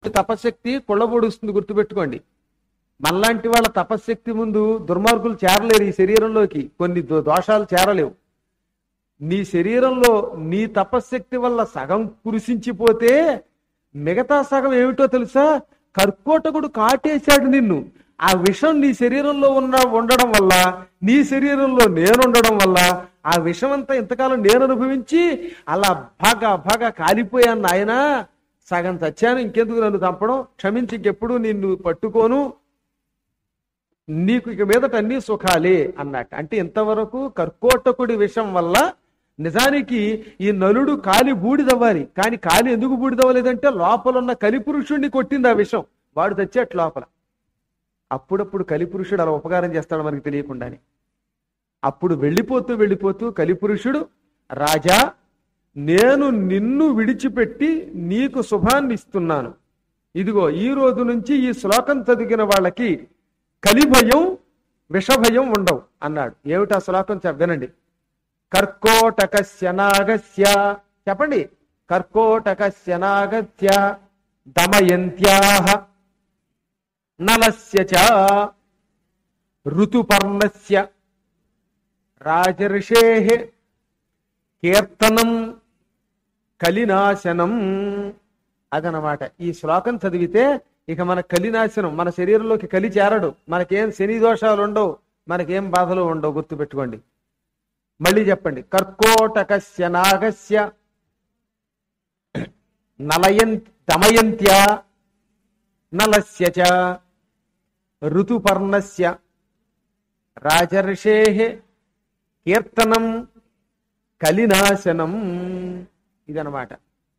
తపశక్తి కుళ్ళబొడుస్తుంది గుర్తుపెట్టుకోండి మనలాంటి వాళ్ళ తపశక్తి ముందు దుర్మార్గులు చేరలేరు ఈ శరీరంలోకి కొన్ని దో- దోషాలు చేరలేవు నీ శరీరంలో నీ తపశక్తి వల్ల సగం కురిసించిపోతే మిగతా సగం ఏమిటో తెలుసా కర్కోటకుడు కాటేశాడు నిన్ను ఆ విషం నీ శరీరంలో ఉన్న ఉండడం వల్ల నీ శరీరంలో నేనుండడం వల్ల ఆ విషం అంతా ఇంతకాలం నేను అనుభవించి అలా బాగా బాగా కాలిపోయాను నాయన సగం చచ్చాను ఇంకెందుకు నన్ను చంపడం క్షమించి ఇంకెప్పుడు నిన్ను పట్టుకోను నీకు ఇక మీదట అన్ని సుఖాలే అన్నట్టు అంటే ఇంతవరకు కర్కోటకుడి విషం వల్ల నిజానికి ఈ నలుడు కాలి బూడిదవ్వాలి కానీ కాలి ఎందుకు బూడిదవ్వలేదంటే లోపల ఉన్న కలిపురుషుణ్ణి కొట్టింది ఆ విషం వాడు తెచ్చేట్ లోపల అప్పుడప్పుడు కలిపురుషుడు అలా ఉపకారం చేస్తాడు మనకి తెలియకుండానే అప్పుడు వెళ్ళిపోతూ వెళ్ళిపోతూ కలిపురుషుడు రాజా నేను నిన్ను విడిచిపెట్టి నీకు శుభాన్ని ఇస్తున్నాను ఇదిగో ఈ రోజు నుంచి ఈ శ్లోకం చదివిన వాళ్ళకి కలిభయం విషభయం ఉండవు అన్నాడు ఏమిటా శ్లోకం చెప్ వినండి కర్కోటకస్య నాగస్య చెప్పండి కర్కోటకస్య నాగస్య దమయంత్యాహ నలస్య చ ఋతుపర్ణస్య రాజర్షే కీర్తనం కలినాశనం అదనమాట ఈ శ్లోకం చదివితే ఇక మన కలినాశనం మన శరీరంలోకి కలి చేరడు మనకేం శని దోషాలు ఉండవు మనకేం బాధలు ఉండవు గుర్తుపెట్టుకోండి మళ్ళీ చెప్పండి కర్కోటకస్య నాగస్య నలయం దమయంత్య నలస్య చ ఋతుపర్ణస్య రాజర్షే కీర్తనం కలినాశనం ఇదనమాట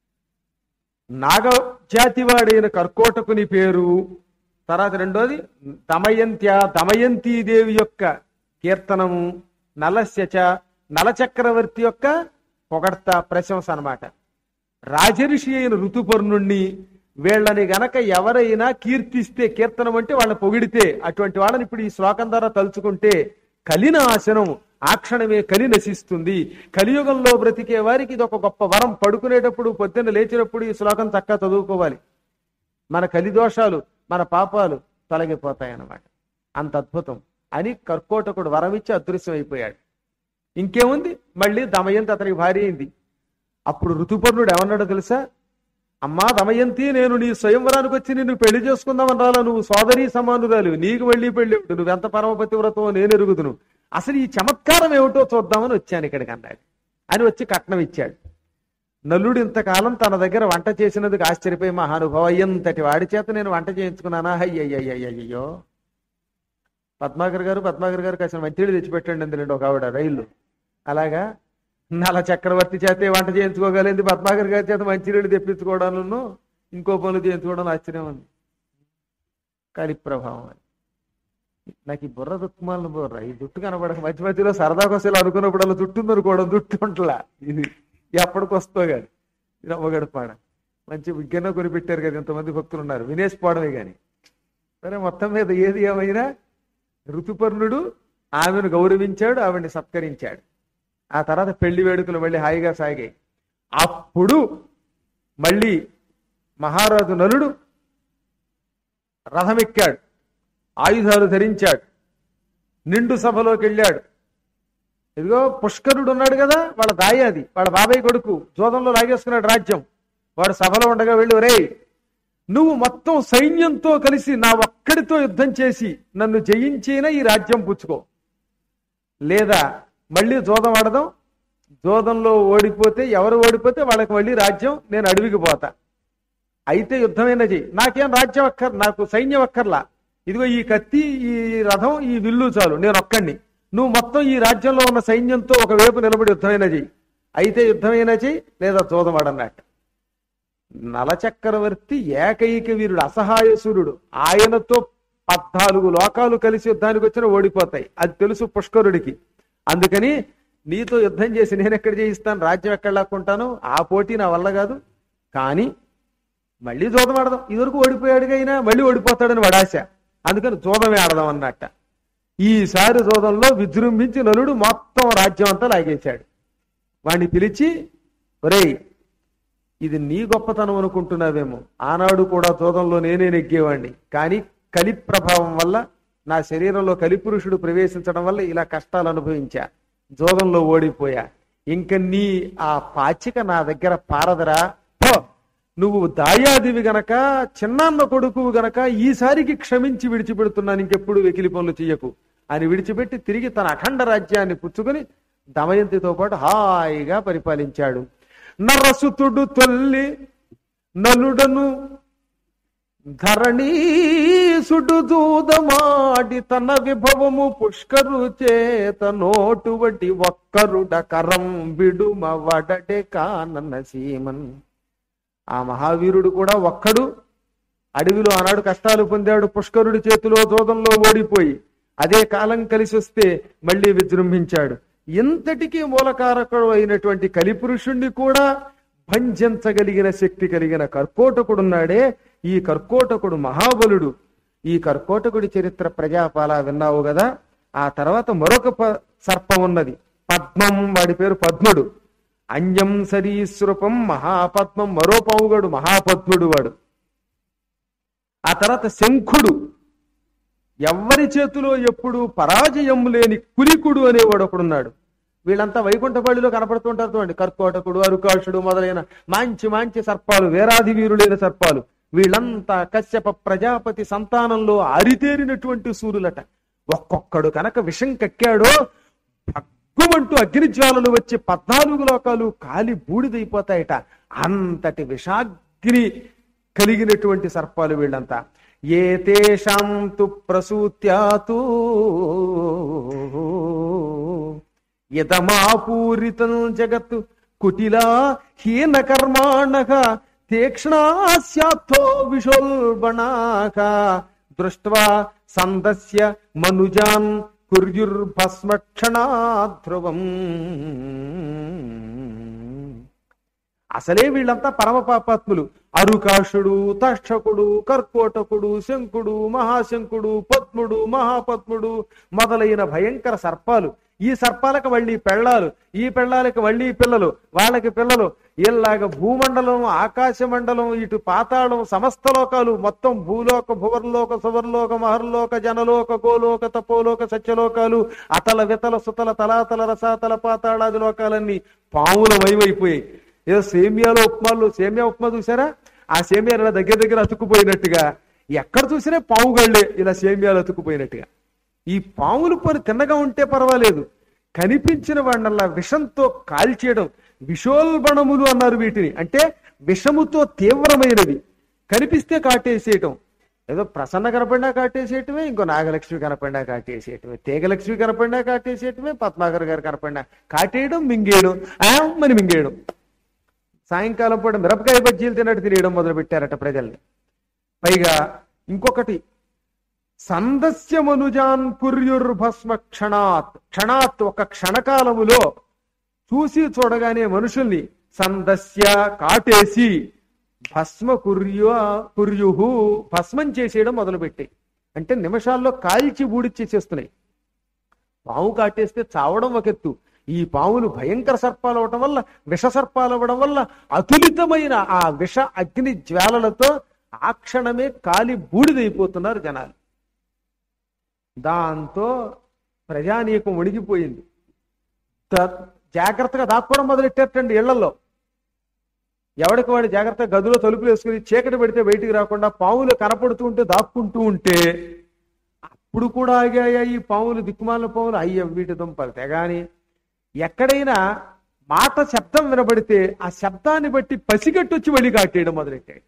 నాగజాతివాడైన కర్కోటకుని పేరు తర్వాత రెండోది దమయంత్య దమయంతీదేవి యొక్క కీర్తనము నలస్యచ నలచక్రవర్తి యొక్క పొగడ్త ప్రశంస అన్నమాట రాజరిషి అయిన ఋతుపర్ణుణ్ణి వీళ్ళని గనక ఎవరైనా కీర్తిస్తే కీర్తనం అంటే వాళ్ళని పొగిడితే అటువంటి వాళ్ళని ఇప్పుడు ఈ శ్లోకం ద్వారా తలుచుకుంటే కలినాశనం ఆ క్షణమే కలి నశిస్తుంది కలియుగంలో బ్రతికే వారికి ఇది ఒక గొప్ప వరం పడుకునేటప్పుడు పొద్దున్న లేచినప్పుడు ఈ శ్లోకం చక్కగా చదువుకోవాలి మన కలిదోషాలు మన పాపాలు తొలగిపోతాయి అన్నమాట అంత అద్భుతం అని కర్కోటకుడు వరమిచ్చి అదృశ్యం అయిపోయాడు ఇంకేముంది మళ్ళీ దమయంతి అతనికి భార్య అయింది అప్పుడు ఋతుపర్ణుడు ఏమన్నాడో తెలుసా అమ్మా దమయంతి నేను నీ స్వయంవరానికి వచ్చి నిన్ను పెళ్లి చేసుకుందామని రాలా నువ్వు సోదరి సమానురాలు నీకు వెళ్ళి పెళ్లి ఏమిటి? నువ్వెంత పరమపతి వ్రతం నేను ఎరుగుదును అసలు ఈ చమత్కారం ఏమిటో చూద్దామని వచ్చాను ఇక్కడికి అన్నాడు అని వచ్చి కట్నం ఇచ్చాడు నల్లుడు ఇంతకాలం తన దగ్గర వంట చేసినందుకు ఆశ్చర్యపోయి మహానుభావ ఎంతటి వాడి చేత నేను వంట చేయించుకున్నానా అయ్యయ్యయ్యయ్యో పద్మాకర్ గారు పద్మాకర్ గారు కాసిన మంచినీళ్ళు తెచ్చిపెట్టండి అందులో ఒక ఆవిడ రైలు అలాగా నల చక్రవర్తి చేతే వంట చేయించుకోగలిగింది పద్మాకర్ గారి చేత మంచినీళ్ళు తెప్పించుకోవడంలో ఇంకో పనులు చేయించుకోవడం ఆశ్చర్యం ఉంది కలి ప్రభావం అది నాకు ఈ బుర్ర దుక్కుమాలను బుర్ర ఈ జుట్టు కనబడక మధ్య మధ్యలో సరదా కోసం ఇలా అనుకున్నప్పుడు అలా జుట్టు ఉందనుకోవడం జుట్టు ఉంటలా ఇది ఎప్పటికి వస్తో కానీ ఇది అవ్వగడపాడ మంచి విజ్ఞానం కొని పెట్టారు కదా ఇంతమంది భక్తులు ఉన్నారు వినేసిపోవడమే కానీ సరే మొత్తం మీద ఏది ఏమైనా ఋతుపర్ణుడు ఆమెను గౌరవించాడు ఆవిడ్ని సత్కరించాడు ఆ తర్వాత పెళ్లి వేడుకలు మళ్ళీ హాయిగా సాగాయి అప్పుడు మళ్ళీ మహారాజు నలుడు రథమెక్కాడు ఆయుధాలు ధరించాడు నిండు సభలోకి వెళ్ళాడు ఇదిగో పుష్కరుడు ఉన్నాడు కదా వాళ్ళ దాయాది వాళ్ళ బాబాయ్ కొడుకు జోదంలో లాగేసుకున్నాడు రాజ్యం వాడు సభలో ఉండగా వెళ్ళి ఒరేయ్ నువ్వు మొత్తం సైన్యంతో కలిసి నా ఒక్కడితో యుద్ధం చేసి నన్ను జయించినా ఈ రాజ్యం పుచ్చుకో లేదా మళ్ళీ జోదం ఆడదాం జోదంలో ఓడిపోతే ఎవరు ఓడిపోతే వాళ్ళకి మళ్ళీ రాజ్యం నేను అడవికి పోతా అయితే యుద్ధమైనా చెయ్యి నాకేం రాజ్యం అక్కర్ నాకు సైన్యం అక్కర్లా ఇదిగో ఈ కత్తి ఈ రథం ఈ విల్లు చాలు నేను ఒక్కడిని నువ్వు మొత్తం ఈ రాజ్యంలో ఉన్న సైన్యంతో ఒకవైపు నిలబడి యుద్ధమైనా చెయ్యి అయితే యుద్ధమైనా చెయ్యి లేదా జోదమాడన్నట్టు నలచక్రవర్తి ఏకైక వీరుడు అసహాయ సూర్యుడు ఆయనతో పద్నాలుగు లోకాలు కలిసి యుద్ధానికి వచ్చిన ఓడిపోతాయి అది తెలుసు పుష్కరుడికి అందుకని నీతో యుద్ధం చేసి నేను ఎక్కడ చేయిస్తాను రాజ్యం ఎక్కడ లాక్కుంటాను ఆ పోటీ నా వల్ల కాదు కానీ మళ్ళీ జోదం ఆడదాం ఇదివరకు ఓడిపోయాడుగా అయినా మళ్ళీ ఓడిపోతాడని వడాశ అందుకని జోదమే ఆడదాం అన్నట్ట ఈసారి జోదంలో విజృంభించి నలుడు మొత్తం రాజ్యం అంతా లాగేశాడు వాడిని పిలిచి ఒరేయ్ ఇది నీ గొప్పతనం అనుకుంటున్నావేమో ఆనాడు కూడా జోదంలో నేనే నెగ్గేవాడిని కానీ కలి ప్రభావం వల్ల నా శరీరంలో కలిపురుషుడు ప్రవేశించడం వల్ల ఇలా కష్టాలు అనుభవించా జోదంలో ఓడిపోయా ఇంక నీ ఆ పాచిక నా దగ్గర పారదరా పో నువ్వు దాయాదివి గనక చిన్నాన్న కొడుకువు గనక ఈసారికి క్షమించి విడిచిపెడుతున్నాను ఇంకెప్పుడు వెకిలి పనులు చెయ్యకు అని విడిచిపెట్టి తిరిగి తన అఖండ రాజ్యాన్ని పుచ్చుకొని దమయంతితో పాటు హాయిగా పరిపాలించాడు నరసుతుడు తొల్లి నలుడను ధరణీసుడు దూదమాడి తన విభవము పుష్కరు చేత నోటువటి ఒక్కరుడ కరం విడుమ వడడే కానన్న సీమన్ ఆ మహావీరుడు కూడా ఒక్కడు అడవిలో ఆనాడు కష్టాలు పొందాడు పుష్కరుడి చేతిలో దూదంలో ఓడిపోయి అదే కాలం కలిసి వస్తే మళ్ళీ విజృంభించాడు ఇంతటికీ మూలకారకుడు అయినటువంటి కలిపురుషుణ్ణి కూడా భంజించగలిగిన శక్తి కలిగిన కర్కోటకుడున్నాడే ఈ కర్కోటకుడు మహాబలుడు ఈ కర్కోటకుడి చరిత్ర ప్రజాపాల విన్నావు కదా ఆ తర్వాత మరొక ప- సర్పం ఉన్నది పద్మం వాడి పేరు పద్ముడు అంజం సరీసృపం మహాపద్మం మరో పావుగడు మహాపద్ముడు వాడు ఆ తర్వాత శంఖుడు ఎవ్వరి చేతిలో ఎప్పుడు పరాజయం లేని కులికుడు అనేవాడు ఒకడున్నాడు వీళ్ళంతా వైకుంఠపల్లిలో కనపడుతుంటారు చూడండి కర్కోటకుడు అరుకాషుడు మొదలైన మంచి మంచి సర్పాలు వేరాది వీరులైన సర్పాలు వీళ్ళంతా కశ్యప ప్రజాపతి సంతానంలో అరితేరినటువంటి సూర్యులట ఒక్కొక్కడు కనుక విషం కక్కాడో భగ్గుమంటూ అగ్నిజ్వాలలు వచ్చి పద్నాలుగు లోకాలు కాలి బూడిదైపోతాయట అంతటి విషాగ్ని కలిగినటువంటి సర్పాలు వీళ్ళంతా ఏ తేషాం తు ప్రసూత్యాతు యతమాపూరితం జగత్ కుటిలా హీన కర్మాణక తీక్ష్ణాస్యాథో విషోల్బణాక దృష్ట్వా సందస్య మనుజాన్ కుర్యుర్భస్మక్షణాధ్రువం అసలే వీళ్ళంతా పరమ పాపాత్ములు అరుకాషుడు తక్షకుడు కర్కోటకుడు శంకుడు మహాశంకుడు పద్ముడు మహాపద్ముడు మొదలైన భయంకర సర్పాలు ఈ సర్పాలకు మళ్ళీ పెళ్ళాలు ఈ పెళ్ళాలకు మళ్ళీ పిల్లలు వాళ్ళకి పిల్లలు ఇలాగ భూమండలం ఆకాశ మండలం ఇటు పాతాళం సమస్త లోకాలు మొత్తం భూలోక భువర్లోక సువర్లోక మహర్లోక జనలోక గోలోక తపోలోక సత్యలోకాలు అతల వితల సుతల తలాతల రసాతల పాతాళాది లోకాలన్నీ పాముల వైవైపోయాయి ఏదో సేమియాలో ఉప్మాలు సేమియా ఉప్మా చూసారా ఆ సేమియా ఇలా దగ్గర దగ్గర అతుక్కుపోయినట్టుగా ఎక్కడ చూసినా పాము గళ్ళే ఇలా సేమియాలు అతుక్కుపోయినట్టుగా ఈ పాములు పని తిన్నగా ఉంటే పర్వాలేదు కనిపించిన వాడినల్లా విషంతో కాల్చేయడం విషోల్బణములు అన్నారు వీటిని అంటే విషముతో తీవ్రమైనవి కనిపిస్తే కాటేసేయటం ఏదో ప్రసన్న కనపడినా కాటేసేయటమే ఇంకో నాగలక్ష్మి కనపడినా కాటేసేయటమే తీగలక్ష్మి కనపడినా కాటేసేయటమే పద్మాకర్ గారు కనపడినా కాటేయడం మింగేయడం ఆమని మింగేయడం సాయంకాలం పూట మిరపకాయ బజ్జీలు తిన్నట్టు తినేయడం మొదలు పెట్టారట ప్రజల్ని పైగా ఇంకొకటి సందస్య మనుజాన్ కుర్యుర్భస్మ క్షణాత్ క్షణాత్ ఒక క్షణకాలములో చూసి చూడగానే మనుషుల్ని సందస్య కాటేసి భస్మ కుర్యు కుర్యుహు భస్మం చేసేయడం మొదలుపెట్టాయి అంటే నిమిషాల్లో కాల్చి బూడిచ్చేసేస్తున్నాయి పాము కాటేస్తే చావడం ఒక ఎత్తు ఈ పాములు భయంకర సర్పాలు అవడం వల్ల విష సర్పాలు అవ్వడం వల్ల అతులితమైన ఆ విష అగ్ని జ్వాలలతో ఆ క్షణమే కాలి బూడిదైపోతున్నారు జనాలు దాంతో ప్రజానీకం వణిగిపోయింది ద- జాగ్రత్తగా దాక్కోవడం మొదలెట్టేటండి ఇళ్లలో ఎవడికి వాడు జాగ్రత్తగా గదిలో తలుపులు వేసుకుని చీకటి పెడితే బయటికి రాకుండా పాములు కనపడుతూ ఉంటే దాక్కుంటూ ఉంటే అప్పుడు కూడా ఆగాయా ఈ పాములు దిక్కుమాలిన పాములు అయ్య వీటి దుంపలు తెగాని ఎక్కడైనా మాట శబ్దం వినబడితే ఆ శబ్దాన్ని బట్టి పసిగట్టొచ్చి వెళ్ళి కాటేయడం మొదలెట్టాడు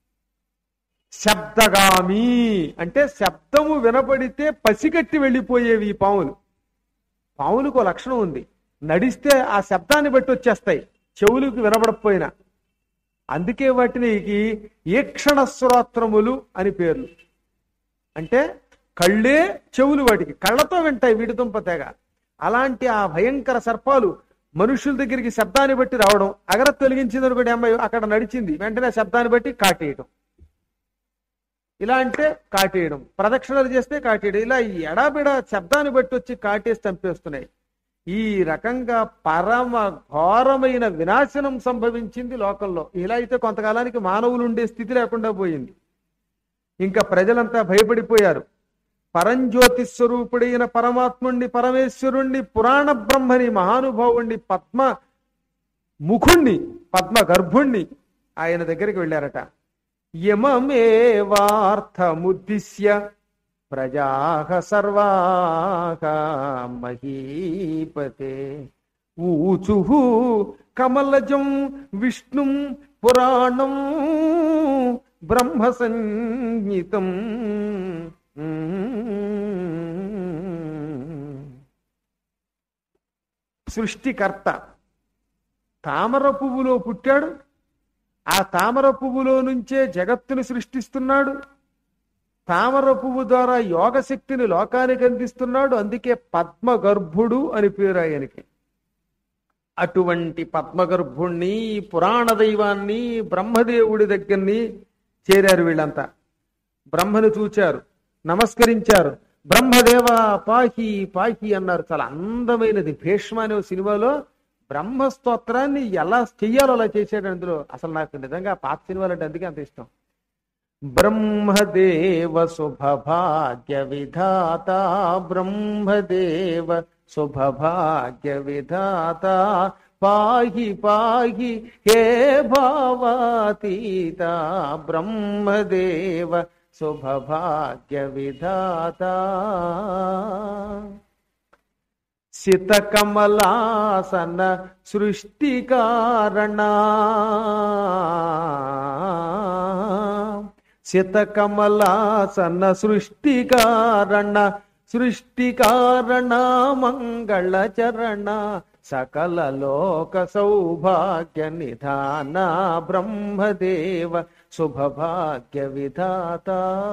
శబ్దగామి అంటే శబ్దము వినబడితే పసిగట్టి వెళ్ళిపోయేవి ఈ పాములు పాములకు ఓ లక్షణం ఉంది నడిస్తే ఆ శబ్దాన్ని బట్టి వచ్చేస్తాయి చెవులకు వినబడకపోయినా అందుకే వాటిని ఈక్షణ శ్రోత్రములు అని పేర్లు అంటే కళ్ళే చెవులు వాటికి కళ్ళతో వింటాయి వీటి దుంప తెగ అలాంటి ఆ భయంకర సర్పాలు మనుషుల దగ్గరికి శబ్దాన్ని బట్టి రావడం అగర తొలగించింది అనుకోండి అమ్మాయి అక్కడ నడిచింది వెంటనే శబ్దాన్ని బట్టి కాటేయడం ఇలా అంటే కాటేయడం ప్రదక్షిణలు చేస్తే కాటేయడం ఇలా ఈ ఎడాబిడ శబ్దాన్ని బట్టి వచ్చి కాటేసి చంపేస్తున్నాయి ఈ రకంగా పరమ ఘోరమైన వినాశనం సంభవించింది లోకంలో ఇలా అయితే కొంతకాలానికి మానవులు ఉండే స్థితి లేకుండా పోయింది ఇంకా ప్రజలంతా భయపడిపోయారు పరంజ్యోతి స్వరూపుడైన పరమాత్ముణ్ణి పరమేశ్వరుణ్ణి పురాణ బ్రహ్మని మహానుభావుణ్ణి పద్మ ముఖుణ్ణి పద్మ గర్భుణ్ణి ఆయన దగ్గరికి వెళ్ళారట యమమేవార్థముద్దిశ్య ప్రజాహ సర్వాహ మహీపతే ఊచు కమలజం విష్ణుం పురాణం బ్రహ్మ సంగీతం సృష్టికర్త తామర పువ్వులో పుట్టాడు ఆ తామర పువ్వులో నుంచే జగత్తుని సృష్టిస్తున్నాడు తామర పువ్వు ద్వారా యోగ శక్తిని లోకానికి అందిస్తున్నాడు అందుకే పద్మగర్భుడు అని పేరు ఆయనకి అటువంటి పద్మగర్భుణ్ణి పురాణ దైవాన్ని బ్రహ్మదేవుడి దగ్గరని చేరారు వీళ్ళంతా బ్రహ్మను చూచారు నమస్కరించారు బ్రహ్మదేవ పాహి పాహి అన్నారు చాలా అందమైనది భీష్మ అనే ఓ సినిమాలో బ్రహ్మ స్తోత్రాన్ని ఎలా చెయ్యాలో అలా చేశాడు అందులో అసలు నాకు నిజంగా ఆ పాత సినిమాలు అంటే అందుకే అంత ఇష్టం బ్రహ్మదేవ శుభభాగ్య విధాత బ్రహ్మదేవ శుభభాగ్య విధాత పాహి పాహి హే భావాతీత బ్రహ్మదేవ శుభభాగ్య విధాత సితకమలాసన సృష్టి కారణ సితకమలాసన సృష్టి కారణ సృష్టి కారణ మంగళ చరణ సకల లోక సౌభాగ్య నిధాన బ్రహ్మదేవ శుభభాగ్య విధాత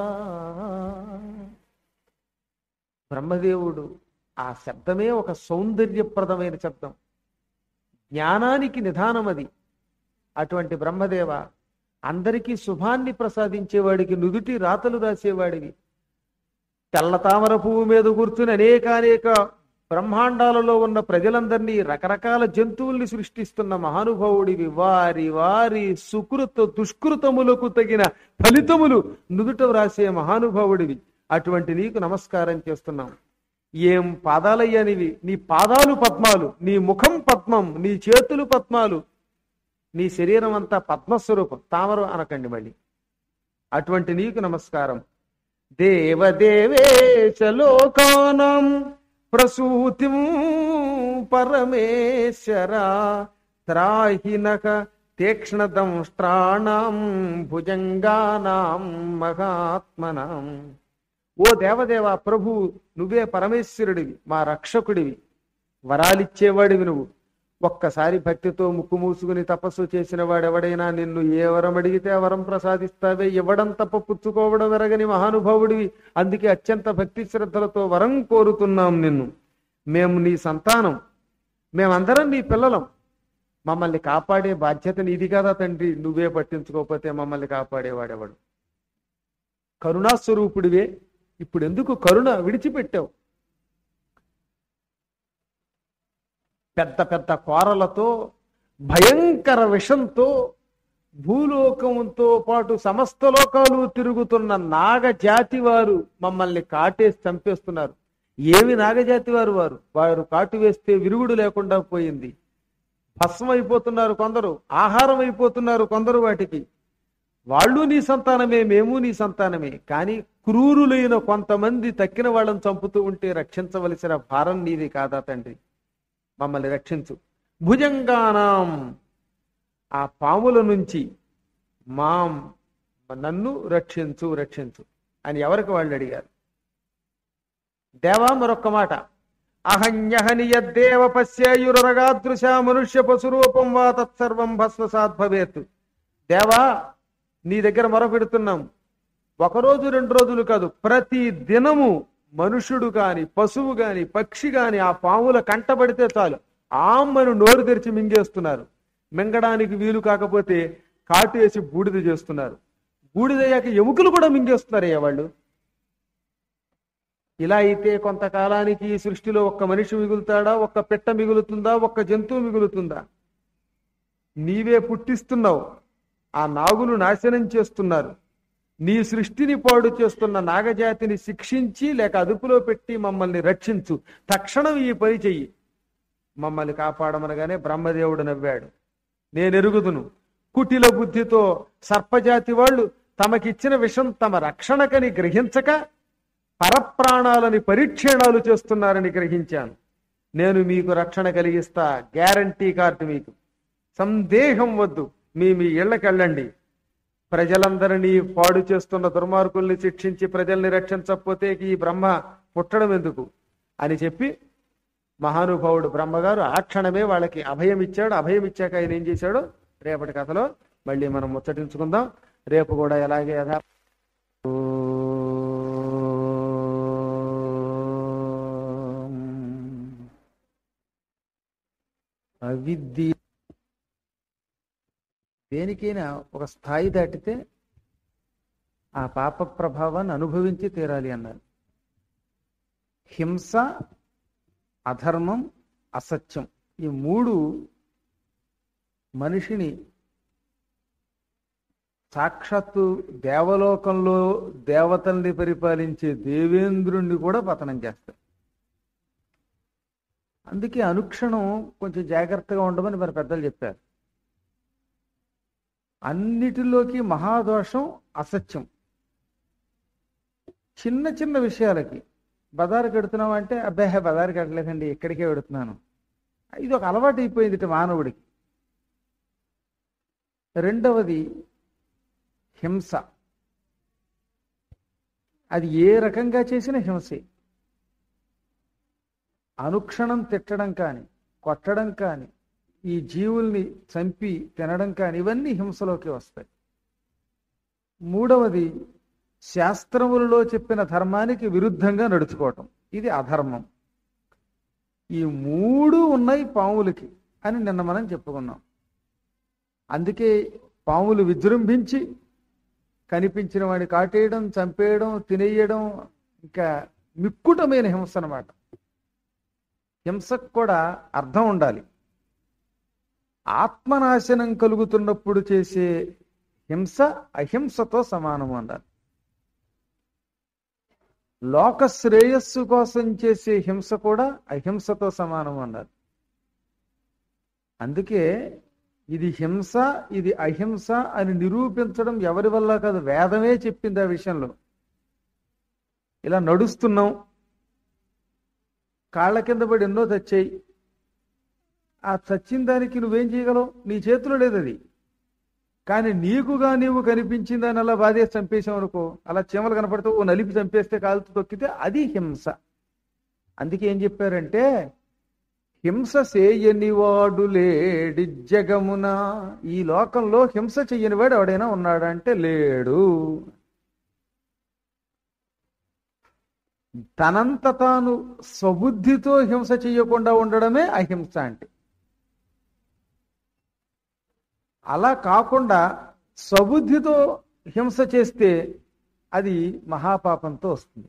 బ్రహ్మదేవుడు ఆ శబ్దమే ఒక సౌందర్యప్రదమైన శబ్దం జ్ఞానానికి నిధానం అది అటువంటి బ్రహ్మదేవ అందరికీ శుభాన్ని ప్రసాదించేవాడికి నుదుటి రాతలు రాసేవాడివి తెల్ల తామర పువ్వు మీద కూర్చుని అనేకానేక బ్రహ్మాండాలలో ఉన్న ప్రజలందరినీ రకరకాల జంతువుల్ని సృష్టిస్తున్న మహానుభావుడివి వారి వారి సుకృత దుష్కృతములకు తగిన ఫలితములు నుదుట వ్రాసే మహానుభావుడివి అటువంటి నీకు నమస్కారం చేస్తున్నాం ఏం పాదాలయ్యనివి నీ పాదాలు పద్మాలు నీ ముఖం పద్మం నీ చేతులు పద్మాలు నీ శరీరం అంతా పద్మస్వరూపం తామర అనకండి మళ్ళీ అటువంటి నీకు నమస్కారం దేవదేవేశ లోకానం ప్రసూతిం పరమేశ్వర త్రాహినక తీక్ష్ణదంష్ట్రాణం భుజంగానాం మహాత్మనాం ఓ దేవదేవ ప్రభు నువ్వే పరమేశ్వరుడివి మా రక్షకుడివి వరాలిచ్చేవాడివి నువ్వు ఒక్కసారి భక్తితో ముక్కు మూసుకుని తపస్సు చేసిన వాడెవడైనా నిన్ను ఏ వరం అడిగితే ఆ వరం ప్రసాదిస్తావే ఇవ్వడం తప్ప పుచ్చుకోవడం ఎరగని మహానుభావుడివి అందుకే అత్యంత భక్తి శ్రద్ధలతో వరం కోరుతున్నాం నిన్ను మేము నీ సంతానం మేమందరం నీ పిల్లలం మమ్మల్ని కాపాడే బాధ్యత నీది కదా తండ్రి నువ్వే పట్టించుకోకపోతే మమ్మల్ని కాపాడేవాడెవడు కరుణాస్వరూపుడివే ఇప్పుడు ఎందుకు కరుణ విడిచిపెట్టావు పెద్ద పెద్ద కోరలతో భయంకర విషంతో భూలోకంతో పాటు సమస్త లోకాలు తిరుగుతున్న నాగ జాతి వారు మమ్మల్ని కాటేసి చంపేస్తున్నారు ఏమి నాగజాతి వారు వారు వారు కాటు వేస్తే విరుగుడు లేకుండా పోయింది భస్మం అయిపోతున్నారు కొందరు ఆహారం అయిపోతున్నారు కొందరు వాటికి వాళ్ళు నీ సంతానమే మేము నీ సంతానమే కానీ క్రూరులైన కొంతమంది తక్కిన వాళ్ళని చంపుతూ ఉంటే రక్షించవలసిన భారం నీది కాదా తండ్రి మమ్మల్ని రక్షించు భుజంగానాం ఆ పాముల నుంచి మాం నన్ను రక్షించు రక్షించు అని ఎవరికి వాళ్ళు అడిగారు దేవా మరొక్క మాట అహన్యహనియద్దేవ పశ్యేయురగాదృశ మనుష్య పశురూపం వా తత్సర్వం భస్మసాత్ భవేత్ దేవా నీ దగ్గర మొరపెడుతున్నాం ఒకరోజు రెండు రోజులు కాదు ప్రతి దినము మనుషుడు గాని పశువు గాని పక్షి గాని ఆ పాముల కంటబడితే చాలు ఆమ్మను నోరు తెరిచి మింగేస్తున్నారు మింగడానికి వీలు కాకపోతే కాటు వేసి బూడిద చేస్తున్నారు బూడిదయ్యాక ఎముకలు కూడా మింగేస్తున్నారయ్యా వాళ్ళు ఇలా అయితే కొంతకాలానికి ఈ సృష్టిలో ఒక్క మనిషి మిగులుతాడా ఒక్క పెట్ట మిగులుతుందా ఒక్క జంతువు మిగులుతుందా నీవే పుట్టిస్తున్నావు ఆ నాగులు నాశనం చేస్తున్నారు నీ సృష్టిని పాడు చేస్తున్న నాగజాతిని శిక్షించి లేక అదుపులో పెట్టి మమ్మల్ని రక్షించు తక్షణం ఈ పని చెయ్యి మమ్మల్ని కాపాడమనగానే బ్రహ్మదేవుడు నవ్వాడు నేను ఎరుగుదును కుటిల బుద్ధితో సర్పజాతి వాళ్ళు తమకిచ్చిన విషం తమ రక్షణకని గ్రహించక పరప్రాణాలని పరీక్షణాలు చేస్తున్నారని గ్రహించాను నేను మీకు రక్షణ కలిగిస్తా గ్యారంటీ కార్డు మీకు సందేహం వద్దు మీ మీ ఇళ్ళకెళ్ళండి ప్రజలందరినీ పాడు చేస్తున్న దుర్మార్గుల్ని శిక్షించి ప్రజల్ని రక్షించకపోతే ఈ బ్రహ్మ పుట్టడం ఎందుకు అని చెప్పి మహానుభావుడు బ్రహ్మగారు ఆ క్షణమే వాళ్ళకి అభయం ఇచ్చాడు అభయం ఇచ్చాక ఆయన ఏం చేశాడు రేపటి కథలో మళ్ళీ మనం ముచ్చటించుకుందాం రేపు కూడా ఎలాగే యథా అవిద్య దేనికైనా ఒక స్థాయి దాటితే ఆ పాప ప్రభావాన్ని అనుభవించి తీరాలి అన్నారు హింస అధర్మం అసత్యం ఈ మూడు మనిషిని సాక్షాత్తు దేవలోకంలో దేవతల్ని పరిపాలించే దేవేంద్రుణ్ణి కూడా పతనం చేస్తాయి అందుకే అనుక్షణం కొంచెం జాగ్రత్తగా ఉండమని మరి పెద్దలు చెప్పారు అన్నిటిలోకి మహాదోషం అసత్యం చిన్న చిన్న విషయాలకి బజారు కడుతున్నాం అంటే అబ్బాయి బజారు కట్టలేదండి ఇక్కడికే పెడుతున్నాను ఇది ఒక అలవాటు అయిపోయింది ఇటు మానవుడికి రెండవది హింస అది ఏ రకంగా చేసిన హింసే అనుక్షణం తిట్టడం కానీ కొట్టడం కానీ ఈ జీవుల్ని చంపి తినడం కానీ ఇవన్నీ హింసలోకి వస్తాయి మూడవది శాస్త్రములలో చెప్పిన ధర్మానికి విరుద్ధంగా నడుచుకోవటం ఇది అధర్మం ఈ మూడు ఉన్నాయి పాములకి అని నిన్న మనం చెప్పుకున్నాం అందుకే పాములు విజృంభించి కనిపించిన వాడిని కాటేయడం చంపేయడం తినేయడం ఇంకా మిక్కుటమైన హింస అన్నమాట హింసకు కూడా అర్థం ఉండాలి ఆత్మనాశనం కలుగుతున్నప్పుడు చేసే హింస అహింసతో సమానము అన్నారు లోక శ్రేయస్సు కోసం చేసే హింస కూడా అహింసతో సమానం అన్నారు అందుకే ఇది హింస ఇది అహింస అని నిరూపించడం ఎవరి వల్ల కాదు వేదమే చెప్పింది ఆ విషయంలో ఇలా నడుస్తున్నాం కాళ్ళ కింద పడి ఎన్నో చచ్చాయి ఆ చచ్చిన దానికి నువ్వేం చేయగలవు నీ చేతిలో లేదు అది కానీ నీకుగా నీవు కనిపించిందని అలా బాధేసి చంపేసావు అనుకో అలా చీమలు కనపడితే ఓ నలిపి చంపేస్తే కాలుతూ తొక్కితే అది హింస అందుకే ఏం చెప్పారంటే హింస చేయని వాడు లేడి జగమున ఈ లోకంలో హింస చెయ్యని వాడు ఎవడైనా ఉన్నాడంటే లేడు తనంత తాను స్వబుద్ధితో హింస చెయ్యకుండా ఉండడమే అహింస అంటే అలా కాకుండా స్వబుద్ధితో హింస చేస్తే అది మహాపాపంతో వస్తుంది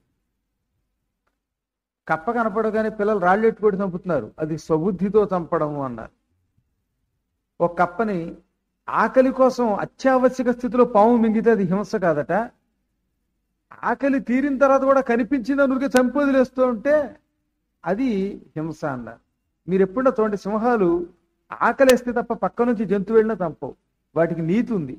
కప్ప కనపడగానే పిల్లలు రాళ్ళెట్టుకొని చంపుతున్నారు అది స్వబుద్ధితో చంపడము అన్నారు ఒక కప్పని ఆకలి కోసం అత్యావశ్యక స్థితిలో పాము మింగితే అది హింస కాదట ఆకలి తీరిన తర్వాత కూడా కనిపించింది అనుకే చంపి వదిలేస్తూ ఉంటే అది హింస అన్నారు మీరు ఎప్పుడన్నా చూడండి సింహాలు ఆకలేస్తే తప్ప పక్క నుంచి జంతువు వెళ్ళినా చంపవు వాటికి నీతి ఉంది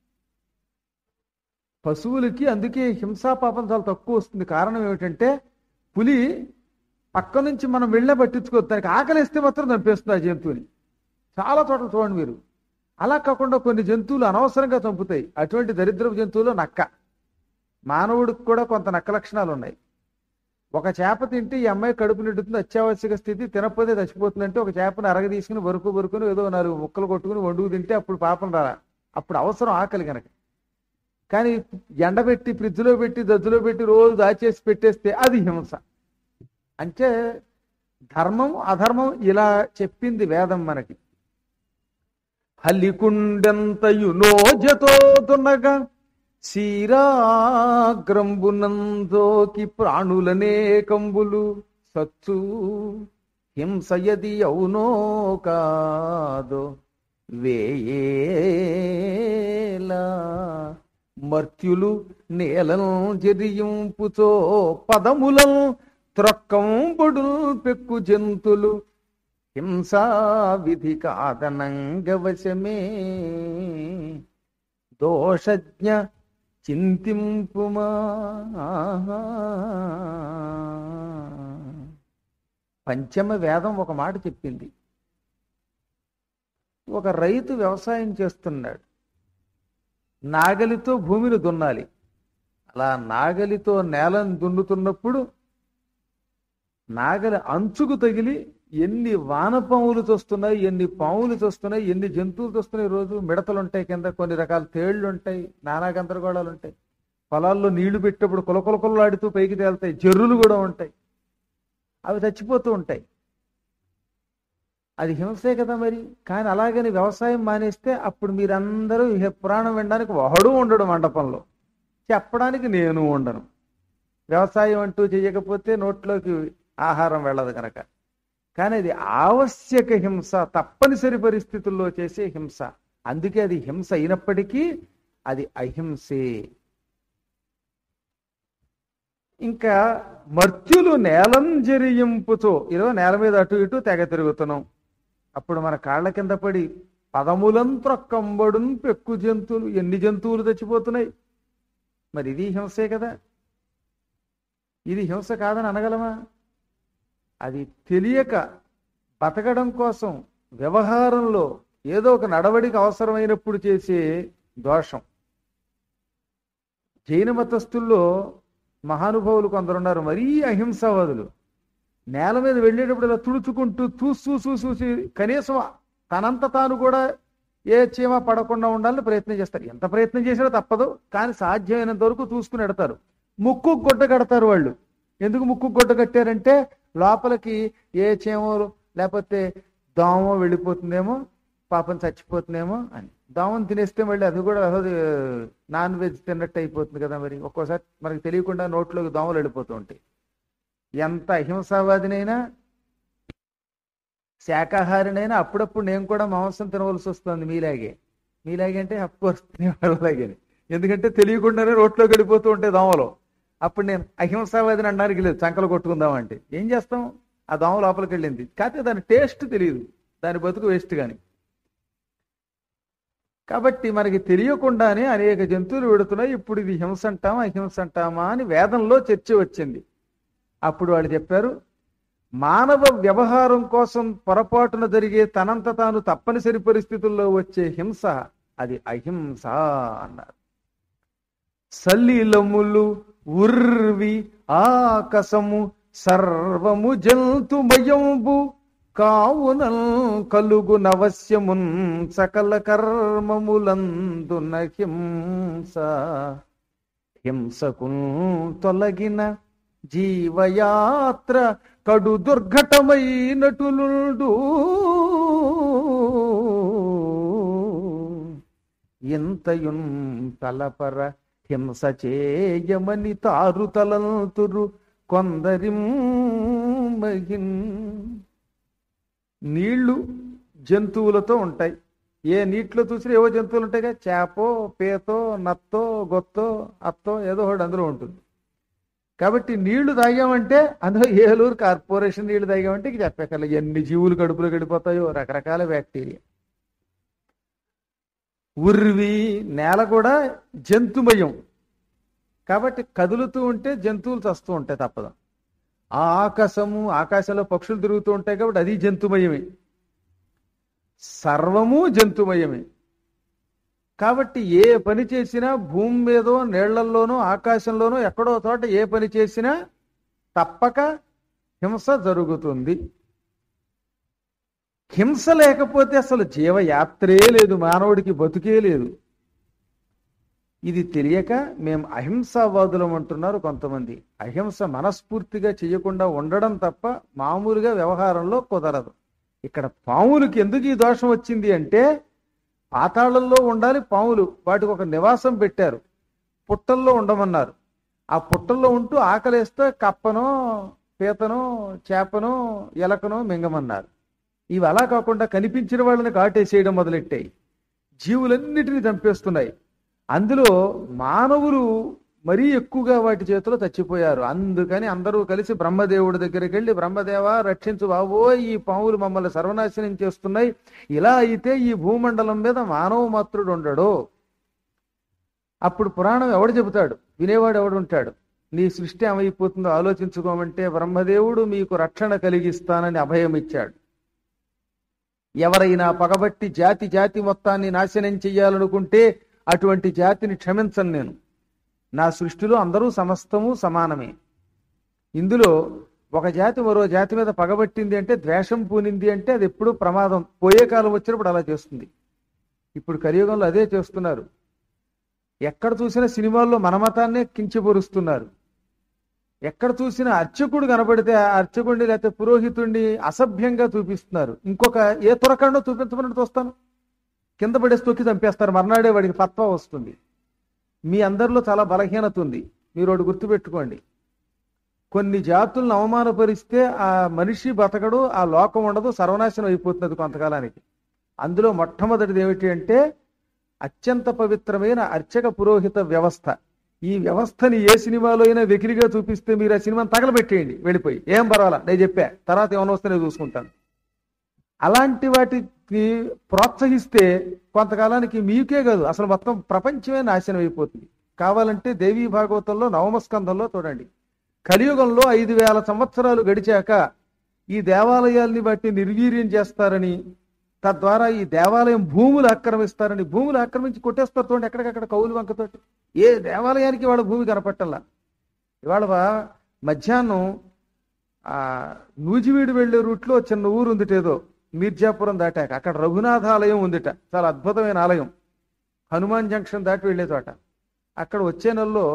పశువులకి అందుకే హింసా పాపం చాలా తక్కువ వస్తుంది కారణం ఏమిటంటే పులి పక్క నుంచి మనం వెళ్ళినా పట్టించుకోవద్దు దానికి ఆకలిస్తే మాత్రం చంపేస్తుంది ఆ జంతువుని చాలా చోట్ల చూడండి మీరు అలా కాకుండా కొన్ని జంతువులు అనవసరంగా చంపుతాయి అటువంటి దరిద్రపు జంతువులు నక్క మానవుడికి కూడా కొంత నక్క లక్షణాలు ఉన్నాయి ఒక చేప తింటే ఈ అమ్మాయి కడుపు నిండుతుంది అత్యావశ్యక స్థితి తినకపోతే చచ్చిపోతుందంటే ఒక చేపను అరగ తీసుకుని వరకు వరుకుని ఏదో నాలుగు ముక్కలు కొట్టుకుని వండుకు తింటే అప్పుడు పాపం రాలా అప్పుడు అవసరం ఆకలి కనుక కానీ ఎండబెట్టి ఫ్రిడ్జ్లో పెట్టి దద్దులో పెట్టి రోజు దాచేసి పెట్టేస్తే అది హింస అంటే ధర్మం అధర్మం ఇలా చెప్పింది వేదం మనకి హల్లికుండెంతయు నోజతో దున్నగా శీరాగ్రంబునందోకి ప్రాణులనే కంబులు సచ్చు హింసయది అవునో కాదో వేయేలా మర్త్యులు నేలను జరింపుతో పదములం త్రొక్కంబుడు పెక్కు జంతులు హింసా విధి కాదనంగవశమే దోషజ్ఞ చింతింపుమా పంచమ వేదం ఒక మాట చెప్పింది ఒక రైతు వ్యవసాయం చేస్తున్నాడు నాగలితో భూమిని దున్నాలి అలా నాగలితో నేలను దున్నుతున్నప్పుడు నాగలి అంచుకు తగిలి ఎన్ని వానపాములు తోస్తున్నాయి ఎన్ని పాములు తోస్తున్నాయి ఎన్ని జంతువులు తోస్తున్నాయి రోజు మిడతలు ఉంటాయి కింద కొన్ని రకాల తేళ్లు ఉంటాయి నానా గందరగోళాలు ఉంటాయి పొలాల్లో నీళ్లు పెట్టేప్పుడు కొలకొలకొలలాడుతూ పైకి తేలుతాయి జర్రులు కూడా ఉంటాయి అవి చచ్చిపోతూ ఉంటాయి అది హింసే కదా మరి కానీ అలాగని వ్యవసాయం మానేస్తే అప్పుడు మీరందరూ ఇహ పురాణం వినడానికి ఒకడు ఉండడు మండపంలో చెప్పడానికి నేను ఉండను వ్యవసాయం అంటూ చేయకపోతే నోట్లోకి ఆహారం వెళ్ళదు కనుక కానీ అది ఆవశ్యక హింస తప్పనిసరి పరిస్థితుల్లో చేసే హింస అందుకే అది హింస అయినప్పటికీ అది అహింసే ఇంకా మర్త్యులు నేలం జరింపుతో ఈరోజు నేల మీద అటు ఇటు తెగ తిరుగుతున్నాం అప్పుడు మన కాళ్ళ కింద పడి పదములంత్రొక్కంబడున్ పెక్కు జంతువులు ఎన్ని జంతువులు చచ్చిపోతున్నాయి మరి ఇది హింసే కదా ఇది హింస కాదని అనగలమా అది తెలియక బతకడం కోసం వ్యవహారంలో ఏదో ఒక నడవడికి అవసరమైనప్పుడు చేసే దోషం జైన మతస్థుల్లో మహానుభావులు కొందరున్నారు మరీ అహింసావాదులు నేల మీద వెళ్ళేటప్పుడు ఇలా తుడుచుకుంటూ చూసు చూసి కనీసం తనంత తాను కూడా ఏ చీమ పడకుండా ఉండాలని ప్రయత్నం చేస్తారు ఎంత ప్రయత్నం చేసినా తప్పదు కానీ సాధ్యమైనంత వరకు చూసుకుని ఎడతారు ముక్కు గుడ్డ కడతారు వాళ్ళు ఎందుకు ముక్కు గుడ్డ కట్టారంటే లోపలికి ఏ చీమో లేకపోతే దోమ వెళ్ళిపోతుందేమో పాపం చచ్చిపోతుందేమో అని దోమను తినేస్తే మళ్ళీ అది కూడా అసలు నాన్ వెజ్ తిన్నట్టు అయిపోతుంది కదా మరి ఒక్కోసారి మనకి తెలియకుండా నోట్లోకి దోమలు వెళ్ళిపోతూ ఉంటాయి ఎంత అహింసావాదినైనా శాకాహారినైనా అప్పుడప్పుడు నేను కూడా మాంసం తినవలసి వస్తుంది మీలాగే మీలాగే అంటే అఫ్కోర్స్ అలాగే ఎందుకంటే తెలియకుండానే రోడ్లోకి వెళ్ళిపోతూ ఉంటాయి దోమలు అప్పుడు నేను అహింసావాదిని అనడానికి లేదు చంకలు కొట్టుకుందాం అంటే ఏం చేస్తాం ఆ దోమ లోపలికి వెళ్ళింది కాకపోతే దాని టేస్ట్ తెలియదు దాని బతుకు వేస్ట్ కానీ కాబట్టి మనకి తెలియకుండానే అనేక జంతువులు పెడుతున్నాయి ఇప్పుడు ఇది హింస అంటామా అహింస అంటామా అని వేదంలో చర్చ వచ్చింది అప్పుడు వాళ్ళు చెప్పారు మానవ వ్యవహారం కోసం పొరపాటున జరిగే తనంత తాను తప్పనిసరి పరిస్థితుల్లో వచ్చే హింస అది అహింస అన్నారు సల్లీలములు ఉర్వి ఆకసము సర్వము జంతుమయంబు కావున కలుగు నవశ్యమున్ సకల కర్మములందున హింస హింసకు తొలగిన జీవయాత్ర కడు దుర్ఘటమైనటులుడు ఇంతయున్ తలపర హింస చేయమని తారు తలంతురు కొందరిం మహిన్ నీళ్లు జంతువులతో ఉంటాయి ఏ నీటిలో చూసినా ఏవో జంతువులు ఉంటాయి కదా చేపో పీతో నత్తో గొత్తో అత్తో ఏదో ఒకటి అందులో ఉంటుంది కాబట్టి నీళ్లు తాగామంటే అందులో ఏలూరు కార్పొరేషన్ నీళ్లు తాగామంటే ఇక చెప్పక్కర్లే ఎన్ని జీవులు కడుపులో గడిపోతాయో రకరకాల బ్యాక్టీరియా ఉర్వి నేల కూడా జంతుమయం కాబట్టి కదులుతూ ఉంటే జంతువులు చస్తూ ఉంటాయి తప్పదు ఆ ఆకాశము ఆకాశంలో పక్షులు తిరుగుతూ ఉంటాయి కాబట్టి అది జంతుమయమే సర్వము జంతుమయమే కాబట్టి ఏ పని చేసినా భూమి మీదో నీళ్లల్లోనో ఆకాశంలోనో ఎక్కడో చోట ఏ పని చేసినా తప్పక హింస జరుగుతుంది హింస లేకపోతే అసలు జీవయాత్రే లేదు మానవుడికి బతుకే లేదు ఇది తెలియక మేము అహింసావాదులం అంటున్నారు కొంతమంది అహింస మనస్ఫూర్తిగా చేయకుండా ఉండడం తప్ప మామూలుగా వ్యవహారంలో కుదరదు ఇక్కడ పాములకి ఎందుకు ఈ దోషం వచ్చింది అంటే పాతాళంలో ఉండాలి పాములు వాటికి ఒక నివాసం పెట్టారు పుట్టల్లో ఉండమన్నారు ఆ పుట్టల్లో ఉంటూ ఆకలేస్తే కప్పనో పీతనో చేపనో ఎలకనో మింగమన్నారు ఇవి అలా కాకుండా కనిపించిన వాళ్ళని కాటేసేయడం మొదలెట్టాయి జీవులన్నిటిని చంపేస్తున్నాయి అందులో మానవులు మరీ ఎక్కువగా వాటి చేతిలో చచ్చిపోయారు అందుకని అందరూ కలిసి బ్రహ్మదేవుడి దగ్గరికి వెళ్ళి బ్రహ్మదేవ రక్షించు బాబో ఈ పాములు మమ్మల్ని సర్వనాశనం చేస్తున్నాయి ఇలా అయితే ఈ భూమండలం మీద మానవ మాత్రుడు ఉండడు అప్పుడు పురాణం ఎవడు చెబుతాడు వినేవాడు ఎవడు ఉంటాడు నీ సృష్టి ఏమైపోతుందో ఆలోచించుకోమంటే బ్రహ్మదేవుడు మీకు రక్షణ కలిగిస్తానని అభయం ఇచ్చాడు ఎవరైనా పగబట్టి జాతి జాతి మొత్తాన్ని నాశనం చెయ్యాలనుకుంటే అటువంటి జాతిని క్షమించను నేను నా సృష్టిలో అందరూ సమస్తము సమానమే ఇందులో ఒక జాతి మరో జాతి మీద పగబట్టింది అంటే ద్వేషం పూనింది అంటే అది ఎప్పుడూ ప్రమాదం పోయే కాలం వచ్చినప్పుడు అలా చేస్తుంది ఇప్పుడు కలియుగంలో అదే చేస్తున్నారు ఎక్కడ చూసినా సినిమాల్లో మన మతాన్నే కించపరుస్తున్నారు ఎక్కడ చూసినా అర్చకుడు కనబడితే ఆ అర్చకుడిని లేకపోతే పురోహితుడిని అసభ్యంగా చూపిస్తున్నారు ఇంకొక ఏ తురకండో చూపించమని చూస్తాను కింద పడేసి తొక్కి చంపేస్తారు మర్నాడే వాడికి ఫత్వా వస్తుంది మీ అందరిలో చాలా బలహీనత ఉంది మీరు ఒకటి గుర్తుపెట్టుకోండి కొన్ని జాతులను అవమానపరిస్తే ఆ మనిషి బతకడు ఆ లోకం ఉండదు సర్వనాశనం అయిపోతున్నది కొంతకాలానికి అందులో మొట్టమొదటిది ఏమిటి అంటే అత్యంత పవిత్రమైన అర్చక పురోహిత వ్యవస్థ ఈ వ్యవస్థని ఏ సినిమాలో అయినా వెకిలిగా చూపిస్తే మీరు ఆ సినిమాని తగలబెట్టేయండి వెళ్ళిపోయి ఏం పర్వాలా నేను చెప్పా తర్వాత ఏమైనా వస్తే నేను చూసుకుంటాను అలాంటి వాటిని ప్రోత్సహిస్తే కొంతకాలానికి మీకే కాదు అసలు మొత్తం ప్రపంచమే నాశనం అయిపోతుంది కావాలంటే దేవీ భాగవతంలో నవమ స్కంధంలో చూడండి కలియుగంలో ఐదు వేల సంవత్సరాలు గడిచాక ఈ దేవాలయాల్ని బట్టి నిర్వీర్యం చేస్తారని తద్వారా ఈ దేవాలయం భూములు ఆక్రమిస్తారని భూములు ఆక్రమించి కొట్టేస్తారు చూడండి ఎక్కడికక్కడ కౌలు వంకతోటి ఏ దేవాలయానికి వాళ్ళ భూమి కనపట్టల్లా ఇవాళ వా- మధ్యాహ్నం ఆ నూజివీడు వెళ్లే రూట్లో చిన్న ఊరు ఉందిట ఏదో మీర్జాపురం దాటాక అక్కడ రఘునాథ ఆలయం ఉందిట చాలా అద్భుతమైన ఆలయం హనుమాన్ జంక్షన్ దాటి వెళ్లే చోట అక్కడ వచ్చే నెలలో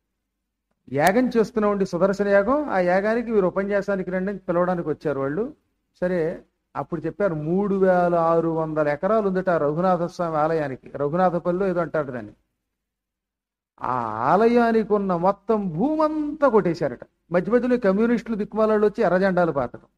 యాగం చేస్తున్నామండి సుదర్శన యాగం ఆ యాగానికి మీరు ఉపన్యాసానికి రండి అని పిలవడానికి వచ్చారు వాళ్ళు సరే అప్పుడు చెప్పారు మూడు వేల ఆరు వందల ఎకరాలు ఉందట ఆ రఘునాథ స్వామి ఆలయానికి రఘునాథపల్లిలో ఏదో అంటాడు దాన్ని ఆ ఆలయానికి ఉన్న మొత్తం భూమంతా కొట్టేశారట మధ్య మధ్యలో కమ్యూనిస్టులు దిక్కుమాలాళ్ళు వచ్చి ఎర్రజెండాలు పాతడం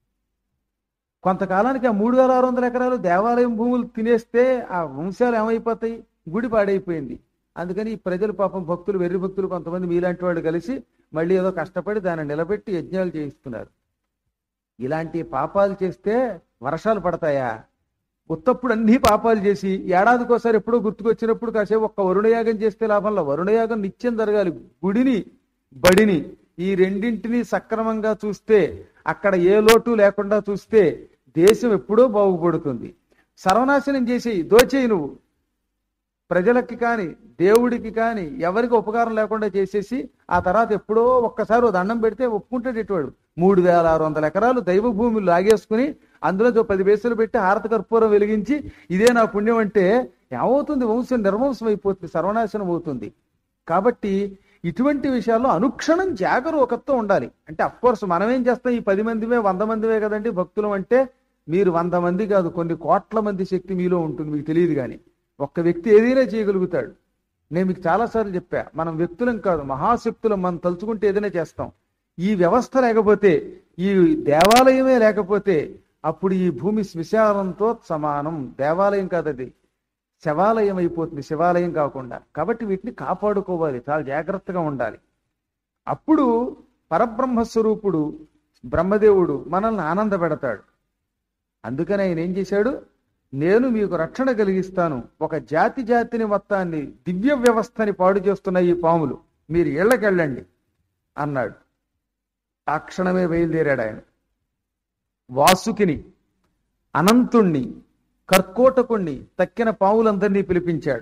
కొంతకాలానికి ఆ మూడు వేల ఆరు వందల ఎకరాలు దేవాలయం భూములు తినేస్తే ఆ వంశాలు ఏమైపోతాయి గుడి పాడైపోయింది అందుకని ఈ ప్రజలు పాపం భక్తులు వెర్రి భక్తులు కొంతమంది మీలాంటి వాళ్ళు కలిసి మళ్ళీ ఏదో కష్టపడి దాన్ని నిలబెట్టి యజ్ఞాలు చేయిస్తున్నారు ఇలాంటి పాపాలు చేస్తే వర్షాలు పడతాయా ఉత్తప్పుడు అన్ని పాపాలు చేసి ఏడాదికోసారి ఎప్పుడో గుర్తుకొచ్చినప్పుడు కాసేపు ఒక్క వరుణయాగం చేస్తే లాభంలో వరుణయాగం నిత్యం జరగాలి గుడిని బడిని ఈ రెండింటిని సక్రమంగా చూస్తే అక్కడ ఏ లోటు లేకుండా చూస్తే దేశం ఎప్పుడో బాగుపడుతుంది సర్వనాశనం చేసేయి దోచేయి నువ్వు ప్రజలకి కాని దేవుడికి కాని ఎవరికి ఉపకారం లేకుండా చేసేసి ఆ తర్వాత ఎప్పుడో ఒక్కసారి ఓ దండం పెడితే ఒప్పుకుంటాడు ఇటువాడు మూడు వేల ఆరు వందల ఎకరాలు దైవ భూములు లాగేసుకుని అందులో ఓ పది పైసలు పెట్టి హారత కర్పూరం వెలిగించి ఇదే నా పుణ్యం అంటే ఏమవుతుంది వంశం నిర్వంశం అయిపోతుంది సర్వనాశనం అవుతుంది కాబట్టి ఇటువంటి విషయాల్లో అనుక్షణం జాగరూకత్వం ఉండాలి అంటే కోర్స్ మనం ఏం చేస్తాం ఈ పది మందిమే వంద మందిమే కదండి భక్తులం అంటే మీరు వంద మంది కాదు కొన్ని కోట్ల మంది శక్తి మీలో ఉంటుంది మీకు తెలియదు కానీ ఒక్క వ్యక్తి ఏదైనా చేయగలుగుతాడు నేను మీకు చాలాసార్లు చెప్పా మనం వ్యక్తులం కాదు మహాశక్తులం మనం తలుచుకుంటే ఏదైనా చేస్తాం ఈ వ్యవస్థ లేకపోతే ఈ దేవాలయమే లేకపోతే అప్పుడు ఈ భూమి శ్మశానంతో సమానం దేవాలయం కాదది శవాలయం అయిపోతుంది శివాలయం కాకుండా కాబట్టి వీటిని కాపాడుకోవాలి చాలా జాగ్రత్తగా ఉండాలి అప్పుడు పరబ్రహ్మ స్వరూపుడు బ్రహ్మదేవుడు మనల్ని ఆనంద పెడతాడు అందుకని ఆయన ఏం చేశాడు నేను మీకు రక్షణ కలిగిస్తాను ఒక జాతి జాతిని మొత్తాన్ని దివ్య వ్యవస్థని పాడు చేస్తున్న ఈ పాములు మీరు ఇళ్ళకెళ్ళండి అన్నాడు ఆ క్షణమే బయలుదేరాడు ఆయన వాసుకిని అనంతుణ్ణి కర్కోటకుణ్ణి తక్కిన పావులందరినీ పిలిపించాడు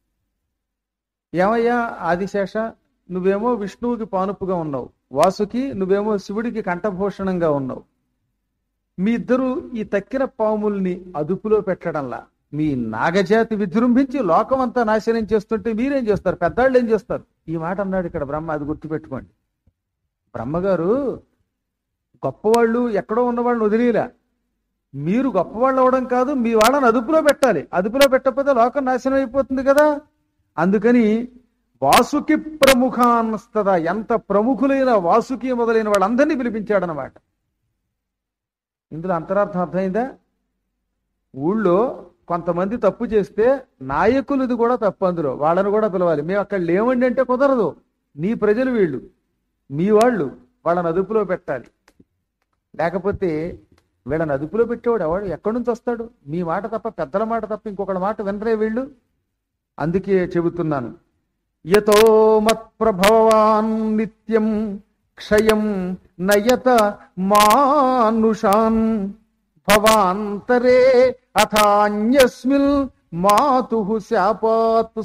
ఏమయ్యా ఆదిశేష నువ్వేమో విష్ణువుకి పానుపుగా ఉన్నావు వాసుకి నువ్వేమో శివుడికి కంఠభూషణంగా ఉన్నావు మీ ఇద్దరు ఈ తక్కిన పాముల్ని అదుపులో పెట్టడంలా మీ నాగజాతి విజృంభించి లోకం అంతా నాశనం చేస్తుంటే మీరేం చేస్తారు పెద్దాళ్ళు ఏం చేస్తారు ఈ మాట అన్నాడు ఇక్కడ బ్రహ్మ అది గుర్తుపెట్టుకోండి బ్రహ్మగారు గొప్పవాళ్ళు ఎక్కడో ఉన్నవాళ్ళని వదిలేలా మీరు గొప్పవాళ్ళు అవడం కాదు మీ వాళ్ళని అదుపులో పెట్టాలి అదుపులో పెట్టకపోతే లోకం నాశనం అయిపోతుంది కదా అందుకని వాసుకి ప్రముఖాన్స్తద ఎంత ప్రముఖులైన వాసుకి మొదలైన వాళ్ళందరినీ పిలిపించాడనమాట ఇందులో అంతరార్థం అర్థమైందా ఊళ్ళో కొంతమంది తప్పు చేస్తే నాయకులది కూడా తప్పు అందులో వాళ్ళని కూడా పిలవాలి మేము అక్కడ లేవండి అంటే కుదరదు నీ ప్రజలు వీళ్ళు మీ వాళ్ళు వాళ్ళని అదుపులో పెట్టాలి లేకపోతే వీళ్ళని అదుపులో పెట్టేవాడు ఎవడు ఎక్కడి నుంచి వస్తాడు మీ మాట తప్ప పెద్దల మాట తప్ప ఇంకొకళ్ళ మాట వినరే వీళ్ళు అందుకే చెబుతున్నాను యతో మత్ప్రభవాన్ నిత్యం క్షయం నయత మానుషాన్ భవాంతరే అథాన్యస్మిల్ మాతు శాపాత్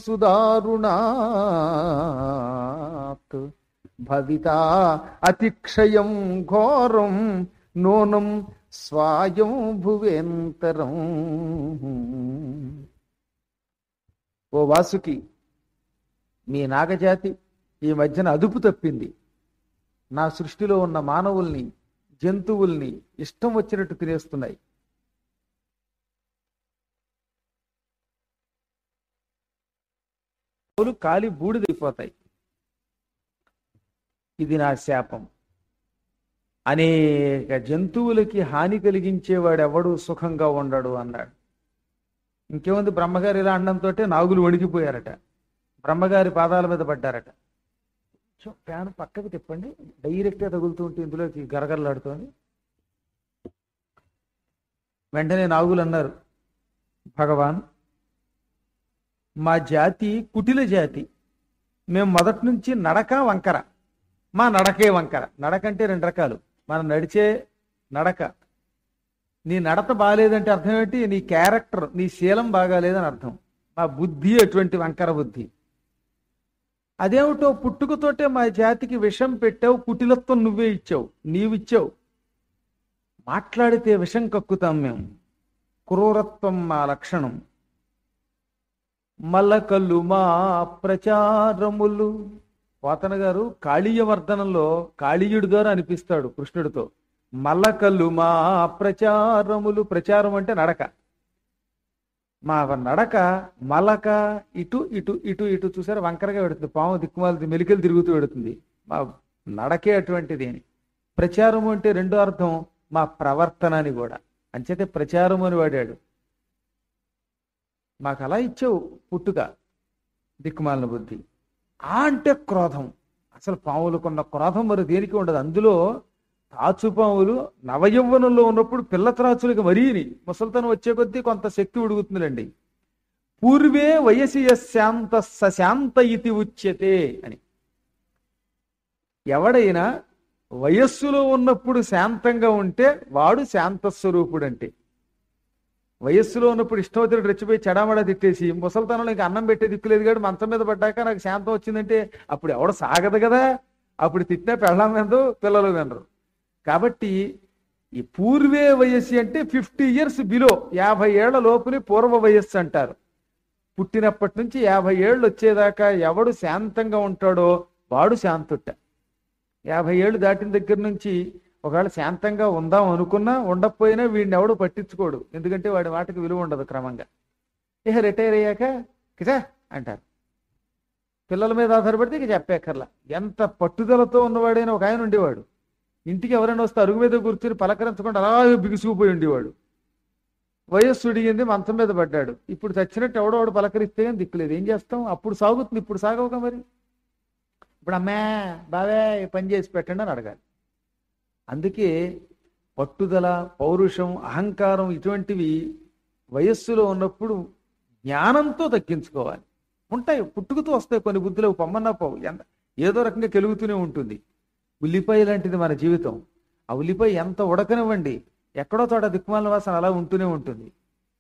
సుదారుణాత్ భవితా అతిక్షయం ఘోరం నూనం స్వాయం భువేంతరం ఓ వాసుకి మీ నాగజాతి ఈ మధ్యన అదుపు తప్పింది నా సృష్టిలో ఉన్న మానవుల్ని జంతువుల్ని ఇష్టం వచ్చినట్టు తినేస్తున్నాయి ఆవులు కాలి బూడిదైపోతాయి ఇది నా శాపం అనేక జంతువులకి హాని కలిగించేవాడు ఎవడు సుఖంగా ఉండడు అన్నాడు ఇంకేముంది బ్రహ్మగారు ఇలా అనడంతో నాగులు వణికిపోయారట బ్రహ్మగారి పాదాల మీద పడ్డారట కొంచెం ఫ్యాన్ పక్కకు తిప్పండి డైరెక్ట్గా తగులుతూ ఉంటే ఇందులోకి గరగరలాడుతోంది వెంటనే నాగులు అన్నారు భగవాన్ మా జాతి కుటిల జాతి మేము మొదటి నుంచి నడక వంకర మా నడకే వంకర నడక అంటే రెండు రకాలు మనం నడిచే నడక నీ నడత బాగాలేదంటే అర్థం ఏంటి నీ క్యారెక్టర్ నీ శీలం బాగాలేదని అర్థం మా బుద్ధి అటువంటి వంకర బుద్ధి అదేమిటో పుట్టుకతోటే మా జాతికి విషం పెట్టావు కుటిలత్వం నువ్వే ఇచ్చావు నీవిచ్చావు మాట్లాడితే విషం కక్కుతాం మేము క్రూరత్వం మా లక్షణం మల్లకల్లు మా ప్రచారములు పోతన గారు కాళీయవర్ధనంలో కాళీయుడి ద్వారా అనిపిస్తాడు కృష్ణుడితో మల్లకల్లు మా ప్రచారములు ప్రచారం అంటే నడక మా నడక మలక ఇటు ఇటు ఇటు ఇటు చూసారా వంకరగా పెడుతుంది పాము దిక్కుమాలి మెలికలు తిరుగుతూ పెడుతుంది మా నడకే అటువంటిది అని ప్రచారం అంటే రెండో అర్థం మా ప్రవర్తన అని కూడా అంచేతే ప్రచారం అని వాడాడు మాకు అలా ఇచ్చావు పుట్టుక దిక్కుమాలిన బుద్ధి ఆ అంటే క్రోధం అసలు పాములకున్న క్రోధం మరి దేనికి ఉండదు అందులో తాచుపాములు నవయవ్వనంలో ఉన్నప్పుడు పిల్ల త్రాచులకి మరీని ముసలితనం వచ్చే కొద్దీ కొంత శక్తి ఉడుగుతుందండి పూర్వే వయసి శాంత సశాంత ఇతి ఉచ్యతే అని ఎవడైనా వయస్సులో ఉన్నప్పుడు శాంతంగా ఉంటే వాడు శాంత స్వరూపుడు అంటే వయస్సులో ఉన్నప్పుడు ఇష్టం వచ్చినట్టు రెచ్చిపోయి చెడామడా తిట్టేసి ముసలితనంలో ఇంకా అన్నం పెట్టే దిక్కులేదు కాదు మంచం మీద పడ్డాక నాకు శాంతం వచ్చిందంటే అప్పుడు ఎవడ సాగదు కదా అప్పుడు తిట్టినా పెళ్ళాం వినరు పిల్లలు వినరు కాబట్టి ఈ పూర్వే వయస్సు అంటే ఫిఫ్టీ ఇయర్స్ బిలో యాభై ఏళ్ల లోపుని పూర్వ వయస్సు అంటారు పుట్టినప్పటి నుంచి యాభై ఏళ్ళు వచ్చేదాకా ఎవడు శాంతంగా ఉంటాడో వాడు శాంతుట్ట యాభై ఏళ్ళు దాటిన దగ్గర నుంచి ఒకవేళ శాంతంగా ఉందాం అనుకున్నా ఉండకపోయినా వీడిని ఎవడు పట్టించుకోడు ఎందుకంటే వాడి వాటికి విలువ ఉండదు క్రమంగా ఇక రిటైర్ అయ్యాక కిసా అంటారు పిల్లల మీద ఆధారపడితే ఇక చెప్పేక్కర్లా ఎంత పట్టుదలతో ఉన్నవాడైనా ఒక ఆయన ఉండేవాడు ఇంటికి ఎవరైనా వస్తే అరుగు మీద కూర్చుని పలకరించకుండా అలా బిగుసుకుపోయి ఉండేవాడు వయస్సు ఉడిగింది మంచం మీద పడ్డాడు ఇప్పుడు చచ్చినట్టు ఎవడోవాడు పలకరిస్తే కానీ దిక్కులేదు ఏం చేస్తాం అప్పుడు సాగుతుంది ఇప్పుడు సాగవుగా మరి ఇప్పుడు అమ్మే బావే ఈ పని చేసి పెట్టండి అని అడగాలి అందుకే పట్టుదల పౌరుషం అహంకారం ఇటువంటివి వయస్సులో ఉన్నప్పుడు జ్ఞానంతో తగ్గించుకోవాలి ఉంటాయి పుట్టుకతో వస్తాయి కొన్ని బుద్ధులు పొమ్మన్నా పోవు ఎంత ఏదో రకంగా కెలుగుతూనే ఉంటుంది ఉల్లిపాయ లాంటిది మన జీవితం ఆ ఉల్లిపాయ ఎంత ఉడకనివ్వండి ఎక్కడో చోట దిక్కుమాల వాసన అలా ఉంటూనే ఉంటుంది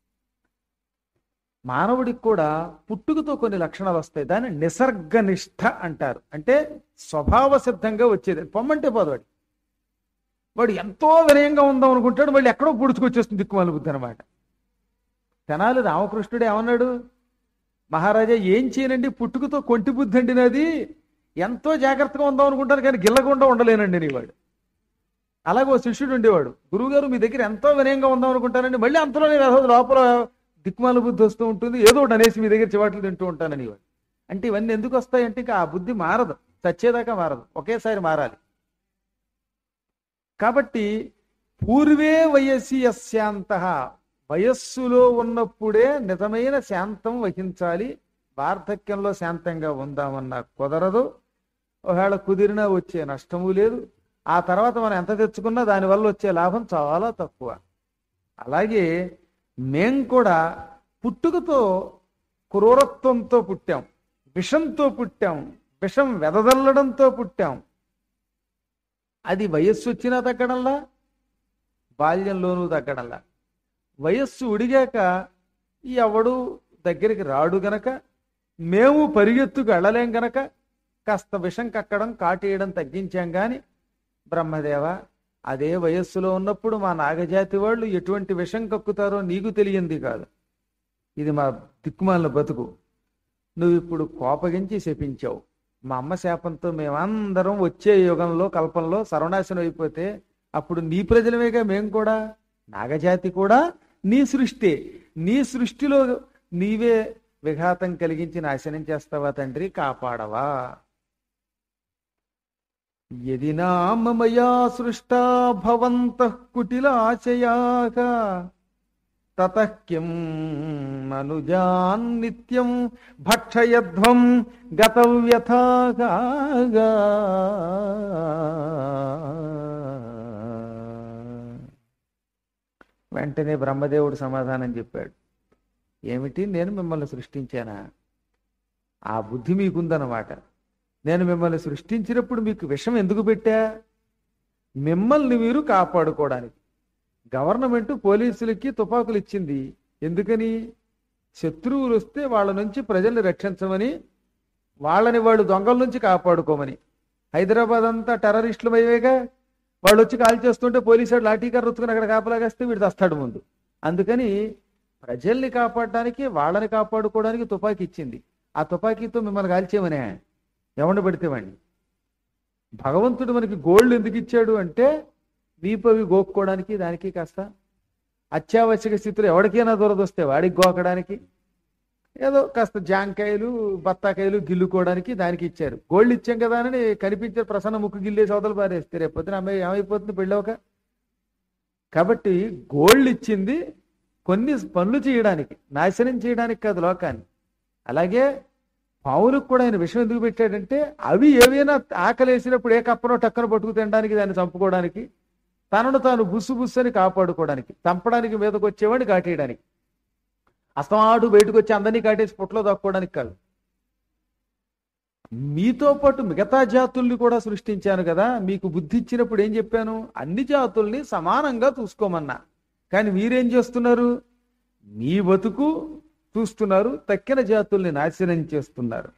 మానవుడికి కూడా పుట్టుకతో కొన్ని లక్షణాలు వస్తాయి దాన్ని నిసర్గనిష్ట అంటారు అంటే స్వభావ సిద్ధంగా వచ్చేది పొమ్మంటే పోదు వాడు వాడు ఎంతో వినయంగా ఉందాం అనుకుంటాడు మళ్ళీ ఎక్కడో పుడుచుకొచ్చేస్తుంది దిక్కుమాల బుద్ధి అనమాట తెనాలి రామకృష్ణుడు ఏమన్నాడు మహారాజా ఏం చేయనండి పుట్టుకతో కొంటి బుద్ధి అండి నాది ఎంతో జాగ్రత్తగా ఉందాం అనుకుంటాను కానీ గిల్లకుండా ఉండలేనండి నీ వాడు అలాగే ఓ శిష్యుడు ఉండేవాడు గురువుగారు మీ దగ్గర ఎంతో వినయంగా ఉందాం అనుకుంటానండి మళ్ళీ అంతలోనే వ్యధ లోపల దిక్మాల బుద్ధి వస్తూ ఉంటుంది ఏదో ఒకటి అనేసి మీ దగ్గర చివాట్లు తింటూ ఉంటానని వాడు అంటే ఇవన్నీ ఎందుకు వస్తాయి అంటే ఇంకా ఆ బుద్ధి మారదు చచ్చేదాకా మారదు ఒకేసారి మారాలి కాబట్టి పూర్వే వయసి శాంత వయస్సులో ఉన్నప్పుడే నిజమైన శాంతం వహించాలి వార్ధక్యంలో శాంతంగా ఉందామన్నా కుదరదు ఒకవేళ కుదిరినా వచ్చే నష్టము లేదు ఆ తర్వాత మనం ఎంత తెచ్చుకున్నా దానివల్ల వచ్చే లాభం చాలా తక్కువ అలాగే మేం కూడా పుట్టుకతో క్రూరత్వంతో పుట్టాం విషంతో పుట్టాం విషం వెదజల్లడంతో పుట్టాం అది వయస్సు వచ్చినా తగ్గడంలా బాల్యంలోనూ తగ్గడంలా వయస్సు ఉడిగాక ఎవడు దగ్గరికి రాడు గనక మేము పరిగెత్తుకు వెళ్ళలేం గనక కాస్త విషం కక్కడం కాటేయడం తగ్గించాం గాని బ్రహ్మదేవ అదే వయస్సులో ఉన్నప్పుడు మా నాగజాతి వాళ్ళు ఎటువంటి విషం కక్కుతారో నీకు తెలియంది కాదు ఇది మా దిక్కుమాలిన బతుకు నువ్వు ఇప్పుడు కోపగించి శపించావు మా అమ్మ శాపంతో మేమందరం వచ్చే యుగంలో కల్పంలో సర్వనాశనం అయిపోతే అప్పుడు నీ ప్రజలమేగా మేం కూడా నాగజాతి కూడా నీ సృష్టి నీ సృష్టిలో నీవే విఘాతం కలిగించి నాశనం చేస్తావా తండ్రి కాపాడవా యది నామమయా సృష్టా భవంతః కుటిలాశయాగా తతః కిం అనుజాన్ నిత్యం భక్షయధ్వం గతవ్యథాగా వెంటనే బ్రహ్మదేవుడు సమాధానం చెప్పాడు ఏమిటి నేను మిమ్మల్ని సృష్టించానా ఆ బుద్ధి మీకుందన్నమాట నేను మిమ్మల్ని సృష్టించినప్పుడు మీకు విషం ఎందుకు పెట్టా మిమ్మల్ని మీరు కాపాడుకోవడానికి గవర్నమెంట్ పోలీసులకి తుపాకులు ఇచ్చింది ఎందుకని శత్రువులు వస్తే వాళ్ళ నుంచి ప్రజల్ని రక్షించమని వాళ్ళని వాళ్ళు దొంగల నుంచి కాపాడుకోమని హైదరాబాద్ అంతా టెర్రరిస్టులు అయ్యేగా వాళ్ళు వచ్చి కాల్ చేస్తుంటే పోలీసు వాడు లాఠీకారు రుచ్చుకుని అక్కడ కాపలాగేస్తే వీడు దస్తాడు ముందు అందుకని ప్రజల్ని కాపాడడానికి వాళ్ళని కాపాడుకోవడానికి తుపాకీ ఇచ్చింది ఆ తుపాకీతో మిమ్మల్ని కాల్చేమనే ఎవరిని పెడితే వాడిని భగవంతుడు మనకి గోల్డ్ ఎందుకు ఇచ్చాడు అంటే వీపవి గోక్కోవడానికి దానికి కాస్త అత్యావశ్యక స్థితిలో ఎవరికైనా దొరదొస్తే వాడికి గోకడానికి ఏదో కాస్త జాంకాయలు బత్తాకాయలు గిల్లుకోవడానికి దానికి ఇచ్చారు గోల్డ్ ఇచ్చాం కదా అని కనిపించే ప్రసన్న ముక్కు గిల్లేసి అవతల పారేస్తే రేపు పొద్దున అమ్మాయి ఏమైపోతుంది పెళ్ళవక కాబట్టి గోల్డ్ ఇచ్చింది కొన్ని పనులు చేయడానికి నాశనం చేయడానికి కాదు లోకాన్ని అలాగే పావులకు కూడా ఆయన విషయం ఎందుకు పెట్టాడంటే అవి ఏవైనా ఆకలేసినప్పుడు ఏ కప్పనో టక్కన పట్టుకు తినడానికి దాన్ని చంపుకోవడానికి తనను తాను బుస్సు బుస్సు అని కాపాడుకోవడానికి చంపడానికి మీదకి వచ్చేవాడిని కాటేయడానికి అస్తమాటు బయటకు వచ్చి అందరినీ కాటేసి పుట్లో దక్కోవడానికి కాదు మీతో పాటు మిగతా జాతుల్ని కూడా సృష్టించాను కదా మీకు బుద్ధి ఇచ్చినప్పుడు ఏం చెప్పాను అన్ని జాతుల్ని సమానంగా చూసుకోమన్నా కానీ మీరేం చేస్తున్నారు మీ బతుకు చూస్తున్నారు తక్కిన జాతుల్ని నాశనం చేస్తున్నారు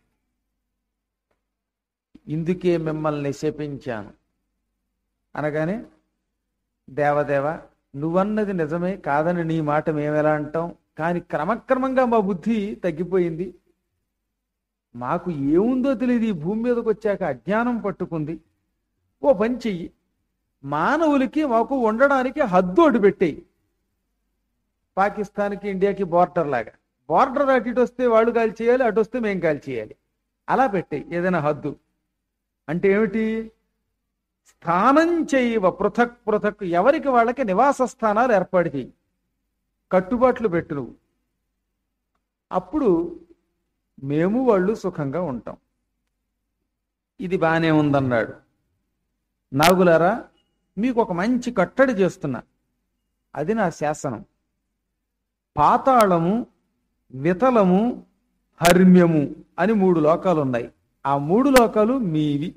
ఇందుకే మిమ్మల్ని శపించాను అనగానే దేవదేవ నువ్వన్నది నిజమే కాదని నీ మాట మేమెలా అంటాం కానీ క్రమక్రమంగా మా బుద్ధి తగ్గిపోయింది మాకు ఏముందో తెలియదు ఈ భూమి మీదకి వచ్చాక అజ్ఞానం పట్టుకుంది ఓ పని చెయ్యి మానవులకి మాకు ఉండడానికి హద్దు ఒకటి పెట్టేయి పాకిస్తాన్కి ఇండియాకి బార్డర్ లాగా బార్డర్ అటు ఇటు వస్తే వాళ్ళు కాల్ చేయాలి అటు వస్తే మేము కాల్ చేయాలి అలా పెట్టేయి ఏదైనా హద్దు అంటే ఏమిటి స్థానం చేయవ పృథక్ పృథక్ ఎవరికి వాళ్ళకి నివాస స్థానాలు ఏర్పాటు చేయి కట్టుబాట్లు పెట్టు నువ్వు అప్పుడు మేము వాళ్ళు సుఖంగా ఉంటాం ఇది బాగానే ఉందన్నాడు నాగులారా మీకు ఒక మంచి కట్టడి చేస్తున్నా అది నా శాసనం పాతాళము వితలము హర్మ్యము అని మూడు లోకాలు ఉన్నాయి ఆ మూడు లోకాలు మీవి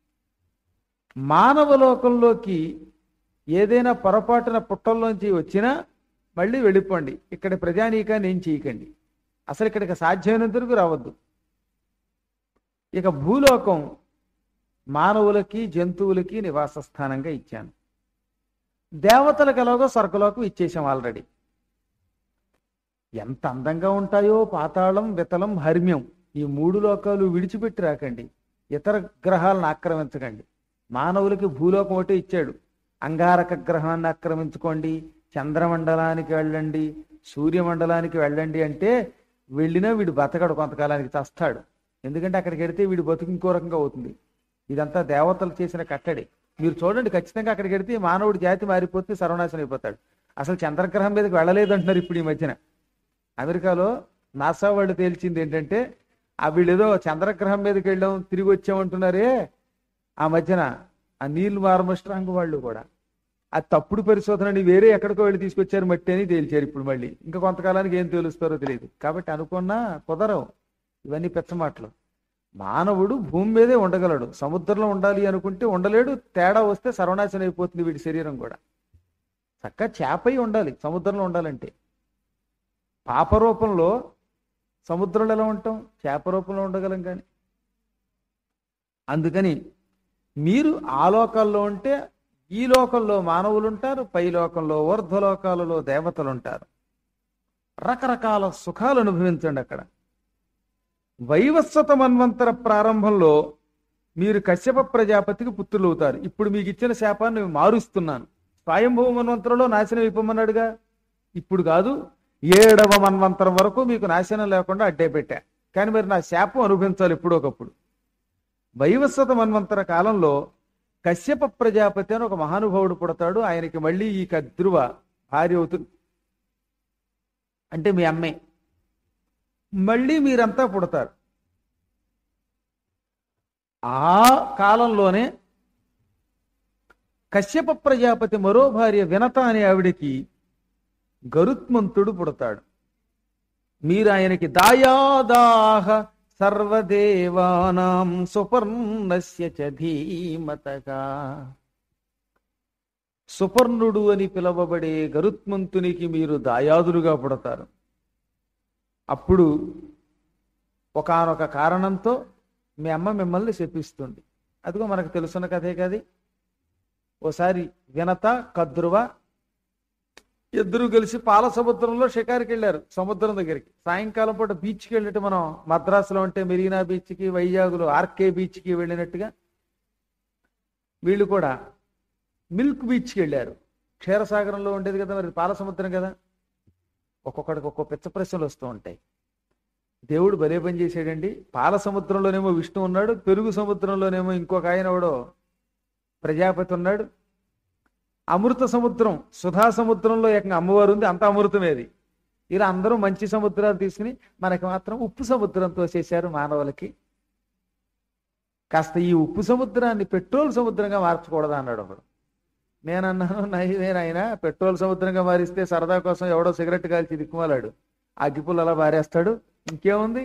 మానవ లోకంలోకి ఏదైనా పొరపాటున పుట్టల్లోంచి వచ్చినా మళ్ళీ వెళ్ళిపోండి ఇక్కడ ప్రజానీకాన్ని ఏం చేయకండి అసలు ఇక్కడికి సాధ్యమైనంత వరకు రావద్దు ఇక భూలోకం మానవులకి జంతువులకి నివాస స్థానంగా ఇచ్చాను దేవతలకు ఎలాగో స్వర్గలోకం ఇచ్చేసాం ఆల్రెడీ ఎంత అందంగా ఉంటాయో పాతాళం వితలం హర్మ్యం ఈ మూడు లోకాలు విడిచిపెట్టి రాకండి ఇతర గ్రహాలను ఆక్రమించకండి మానవులకి భూలోకం ఒకటే ఇచ్చాడు అంగారక గ్రహాన్ని ఆక్రమించుకోండి చంద్రమండలానికి వెళ్ళండి సూర్యమండలానికి వెళ్ళండి అంటే వెళ్ళినా వీడు బతకడు కొంతకాలానికి చస్తాడు ఎందుకంటే అక్కడికి వెడితే వీడి బతుకు ఇంకో రకంగా అవుతుంది ఇదంతా దేవతలు చేసిన కట్టడి మీరు చూడండి ఖచ్చితంగా అక్కడికి వెడితే ఈ మానవుడి జాతి మారిపోతే సర్వనాశనం అయిపోతాడు అసలు చంద్రగ్రహం మీదకి వెళ్ళలేదు అంటున్నారు ఇప్పుడు ఈ మధ్యన అమెరికాలో నాసా వాళ్ళు తేల్చింది ఏంటంటే ఆ వీళ్ళు ఏదో చంద్రగ్రహం మీదకి వెళ్ళాం తిరిగి వచ్చామంటున్నారే ఆ మధ్యన ఆ నీల్ ఆర్మస్ట్రాంగ్ వాళ్ళు కూడా ఆ తప్పుడు పరిశోధనని వేరే ఎక్కడికో వెళ్ళి తీసుకొచ్చారు మట్టి అని తేల్చారు ఇప్పుడు మళ్ళీ ఇంకా కొంతకాలానికి ఏం తేలుస్తారో తెలియదు కాబట్టి అనుకున్నా కుదరవు ఇవన్నీ పెచ్చమాటలు మానవుడు భూమి మీదే ఉండగలడు సముద్రంలో ఉండాలి అనుకుంటే ఉండలేడు తేడా వస్తే సర్వనాశనం అయిపోతుంది వీడి శరీరం కూడా చక్కగా చేపై ఉండాలి సముద్రంలో ఉండాలంటే పాప రూపంలో సముద్రంలో ఎలా ఉంటాం చేప రూపంలో ఉండగలం కానీ అందుకని మీరు ఆ లోకాల్లో ఉంటే ఈ లోకంలో మానవులు ఉంటారు పై లోకంలో ఊర్ధ్వలోకాలలో దేవతలు ఉంటారు రకరకాల సుఖాలు అనుభవించండి అక్కడ వైవస్వత మన్వంతర ప్రారంభంలో మీరు కశ్యప ప్రజాపతికి పుత్రులు అవుతారు ఇప్పుడు మీకు ఇచ్చిన శాపాన్ని మారుస్తున్నాను స్వయంభవ మన్వంతరంలో నాశనం అయిపోమన్నాడుగా ఇప్పుడు కాదు ఏడవ మన్వంతరం వరకు మీకు నాశనం లేకుండా అడ్డే పెట్టా కానీ మరి నా శాపం అనుభవించాలి ఎప్పుడోకప్పుడు వైవస్వత మన్వంతర కాలంలో కశ్యప ప్రజాపతి అని ఒక మహానుభావుడు పుడతాడు ఆయనకి మళ్ళీ ఈ కద్రువ భార్య అవుతుంది అంటే మీ అమ్మే మళ్ళీ మీరంతా పుడతారు ఆ కాలంలోనే కశ్యప ప్రజాపతి మరో భార్య వినత అనే ఆవిడికి గరుత్మంతుడు పుడతాడు మీరు ఆయనకి దాయాదాహ సర్వదేవానాం సుపర్ణస్య చ ధీమతగా సుపర్ణుడు అని పిలవబడే గరుత్మంతునికి మీరు దాయాదులుగా పుడతారు అప్పుడు ఒకానొక కారణంతో మీ అమ్మ మిమ్మల్ని శపిస్తుంది అదిగో మనకు తెలుసున్న కథే కది ఓసారి వినత కద్రువ ఇద్దరు కలిసి పాల సముద్రంలో షికారికి వెళ్ళారు సముద్రం దగ్గరికి సాయంకాలం పూట బీచ్కి వెళ్ళినట్టు మనం మద్రాసులో ఉంటే మెరీనా బీచ్కి వైజాగ్లో ఆర్కే బీచ్కి వెళ్ళినట్టుగా వీళ్ళు కూడా మిల్క్ బీచ్కి వెళ్ళారు క్షీరసాగరంలో ఉండేది కదా మరి పాల సముద్రం కదా ఒక్కొక్కడికి ఒక్కో పిచ్చ ప్రశ్నలు వస్తూ ఉంటాయి దేవుడు భలే పని చేశాడండి పాల సముద్రంలోనేమో విష్ణు ఉన్నాడు పెరుగు సముద్రంలోనేమో ఇంకొక ఆయన ఎవడో ప్రజాపతి ఉన్నాడు అమృత సముద్రం సుధా సముద్రంలో ఏకంగా అమ్మవారు ఉంది అంత అమృతమేది ఇలా అందరూ మంచి సముద్రాలు తీసుకుని మనకి మాత్రం ఉప్పు సముద్రంతో చేశారు మానవులకి కాస్త ఈ ఉప్పు సముద్రాన్ని పెట్రోల్ సముద్రంగా మార్చకూడదా అన్నాడు ఒకడు నేనన్నాను నైనా పెట్రోల్ సముద్రంగా మారిస్తే సరదా కోసం ఎవడో సిగరెట్ కాల్చి దిక్కుమాలాడు అగ్గిపుల్లు అలా మారేస్తాడు ఇంకేముంది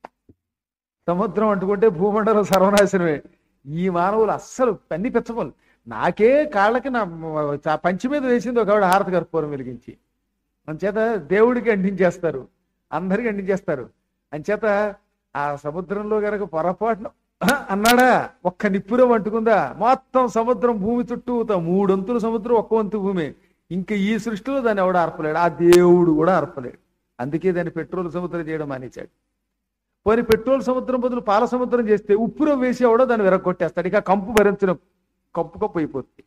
సముద్రం అంటుకుంటే భూమండలం సర్వనాశనమే ఈ మానవులు అస్సలు అన్ని పెచ్చపలు నాకే కాళ్ళకి నా చ- పంచి మీద వేసింది ఒక ఆవిడ హారతి కర్పూరం వెలిగించి అంచేత దేవుడికి అంటించేస్తారు అందరికి అంటించేస్తారు అంచేత ఆ సముద్రంలో గనక పొరపాటున "ఆహ్" అన్నాడా ఒక్క నిప్పురం అంటుకుందా మొత్తం సముద్రం భూమి చుట్టూ మూడొంతుల సముద్రం ఒక్క వంతు భూమి ఇంకా ఈ సృష్టిలో దాన్ని ఎవడ అర్పలేడు ఆ దేవుడు కూడా అర్పలేడు అందుకే దాన్ని పెట్రోల్ సముద్రం చేయడం మానేశాడు పోనీ పెట్రోల్ సముద్రం బదులు పాల సముద్రం చేస్తే ఉప్పులో వేసి ఎవడో దాన్ని విరగొట్టేస్తాడు ఇక కంపు భరించిన కప్పు కప్పు అయిపోతుంది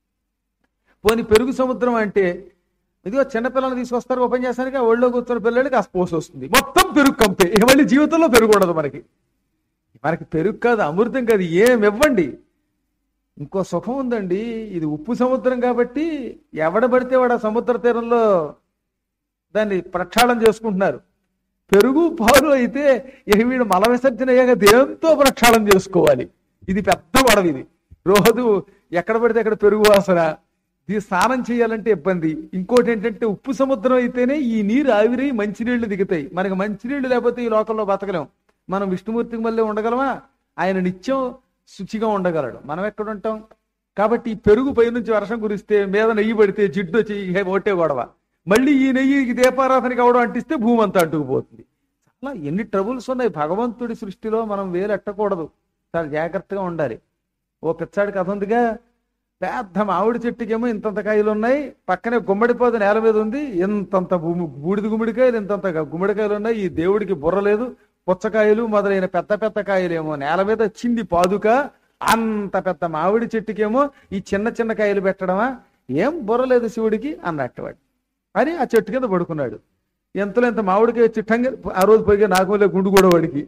పోనీ పెరుగు సముద్రం అంటే ఇదిగో చిన్నపిల్లల్ని తీసుకొస్తారు ఓపెన్ చేస్తానికి ఆ ఒళ్ళో కూర్చున్న పిల్లలకి ఆ స్పోస్ వస్తుంది మొత్తం పెరుగు కంపే ఇక మళ్ళీ జీవితంలో పెరుగు ఉండదు మనకి మనకి పెరుగు కాదు అమృతం కాదు ఏం ఇవ్వండి ఇంకో సుఖం ఉందండి ఇది ఉప్పు సముద్రం కాబట్టి ఎవడ పడితే వాడు ఆ సముద్ర తీరంలో దాన్ని ప్రక్షాళన చేసుకుంటున్నారు పెరుగు పాలు అయితే ఇక వీడు మల విసర్జన అయ్యాక దేంతో ప్రక్షాళన చేసుకోవాలి ఇది పెద్ద గొడవ ఇది రోజు ఎక్కడ పడితే అక్కడ పెరుగు వాసన ఇది స్నానం చేయాలంటే ఇబ్బంది ఇంకోటి ఏంటంటే ఉప్పు సముద్రం అయితేనే ఈ నీరు ఆవిరి మంచినీళ్లు దిగుతాయి మనకి మంచినీళ్లు లేకపోతే ఈ లోకంలో బతకలేం మనం విష్ణుమూర్తికి మళ్ళీ ఉండగలమా ఆయన నిత్యం శుచిగా ఉండగలడు మనం ఎక్కడ ఉంటాం కాబట్టి ఈ పెరుగు పైనుంచి వర్షం కురిస్తే మీద నెయ్యి పడితే జిడ్డు వచ్చి ఇహ ఒకటే గొడవ మళ్ళీ ఈ నెయ్యి దీపారాధనకి అవడం అంటిస్తే భూమి అంతా అంటుకుపోతుంది చాలా ఎన్ని ట్రబుల్స్ ఉన్నాయి భగవంతుడి సృష్టిలో మనం వేలు ఎట్టకూడదు చాలా జాగ్రత్తగా ఉండాలి ఓ పిచ్చాడి కథ ఉందిగా పెద్ద మామిడి చెట్టుకేమో ఇంతంత కాయలు ఉన్నాయి పక్కనే గుమ్మడిపోత నేల మీద ఉంది ఇంతంత భూమి బూడిద గుమ్మడికాయలు ఇంతంత గుమ్మడికాయలు ఉన్నాయి ఈ దేవుడికి బుర్ర లేదు పుచ్చకాయలు మొదలైన పెద్ద పెద్ద కాయలేమో నేల మీద చింది పాదుక అంత పెద్ద మామిడి చెట్టుకేమో ఈ చిన్న చిన్న కాయలు పెట్టడమా ఏం బుర్ర లేదు శివుడికి అన్నట్టు వాడు అని ఆ చెట్టు కింద పడుకున్నాడు ఎంతలో ఎంత మామిడికాయ చిట్టంగా ఆ రోజు పోయి నాగమల్లె గుండు కూడా వాడికి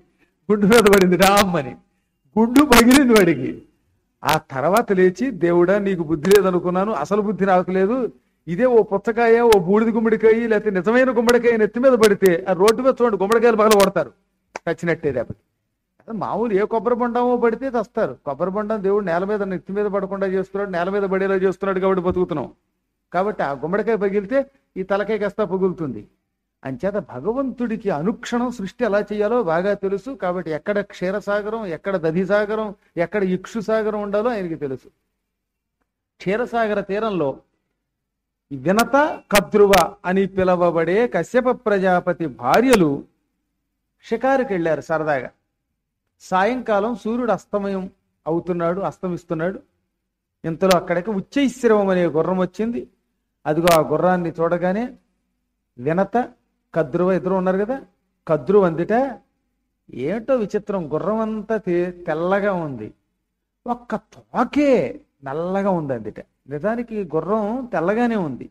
గుడ్డు మీద పడింది రామ్మని గుడ్డు పగిలింది వాడికి ఆ తర్వాత లేచి దేవుడా నీకు బుద్ధి లేదనుకున్నాను అసలు బుద్ధి నాకు లేదు ఇదే ఓ పుచ్చకాయ ఓ బూడిద గుమ్మడికాయ లేకపోతే నిజమైన గుమ్మడికాయ నెత్తి మీద పడితే ఆ రోడ్డు మీద చూడండి గుమ్మడికాయలు పగల కొడతారు చచ్చినట్టే రేపటి అదే మామూలు ఏ కొబ్బరి బొండమో పడితే తెస్తారు కొబ్బరి బొండం దేవుడు నేల మీద నెత్తి మీద పడకుండా చేస్తున్నాడు నేల మీద పడేలా చేస్తున్నాడు కాబట్టి బతుకుతున్నాం కాబట్టి ఆ గుమ్మడికాయ పగిలితే ఈ తలకాయ కాస్త పగులుతుంది అంచేత భగవంతుడికి అనుక్షణం సృష్టి ఎలా చేయాలో బాగా తెలుసు కాబట్టి ఎక్కడ క్షీరసాగరం ఎక్కడ దధిసాగరం ఎక్కడ ఇక్షు సాగరం ఉండాలో ఆయనకి తెలుసు క్షీరసాగర తీరంలో ఈ వినత కద్రువ అని పిలవబడే కశ్యప ప్రజాపతి భార్యలు షికారుకి వెళ్ళారు సరదాగా సాయంకాలం సూర్యుడు అస్తమయం అవుతున్నాడు అస్తమిస్తున్నాడు ఇంతలో అక్కడికి ఉచ్చైశ్రవం అనే గుర్రం వచ్చింది అదిగో ఆ గుర్రాన్ని చూడగానే వినత కద్రువ ఇద్దరు ఉన్నారు కదా కద్రువ అందిట ఏమిటో విచిత్రం గుర్రం అంతా తె- తెల్లగా ఉంది ఒక్క తోకే నల్లగా ఉంది అందుట నిజానికి గుర్రం తెల్లగానే ఉంది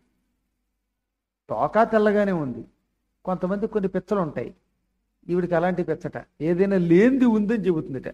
తోక తెల్లగానే ఉంది కొంతమంది కొన్ని పిచ్చలు ఉంటాయి ఈవిడికి అలాంటి పిచ్చట ఏదైనా లేనిది ఉందని చెబుతుందిట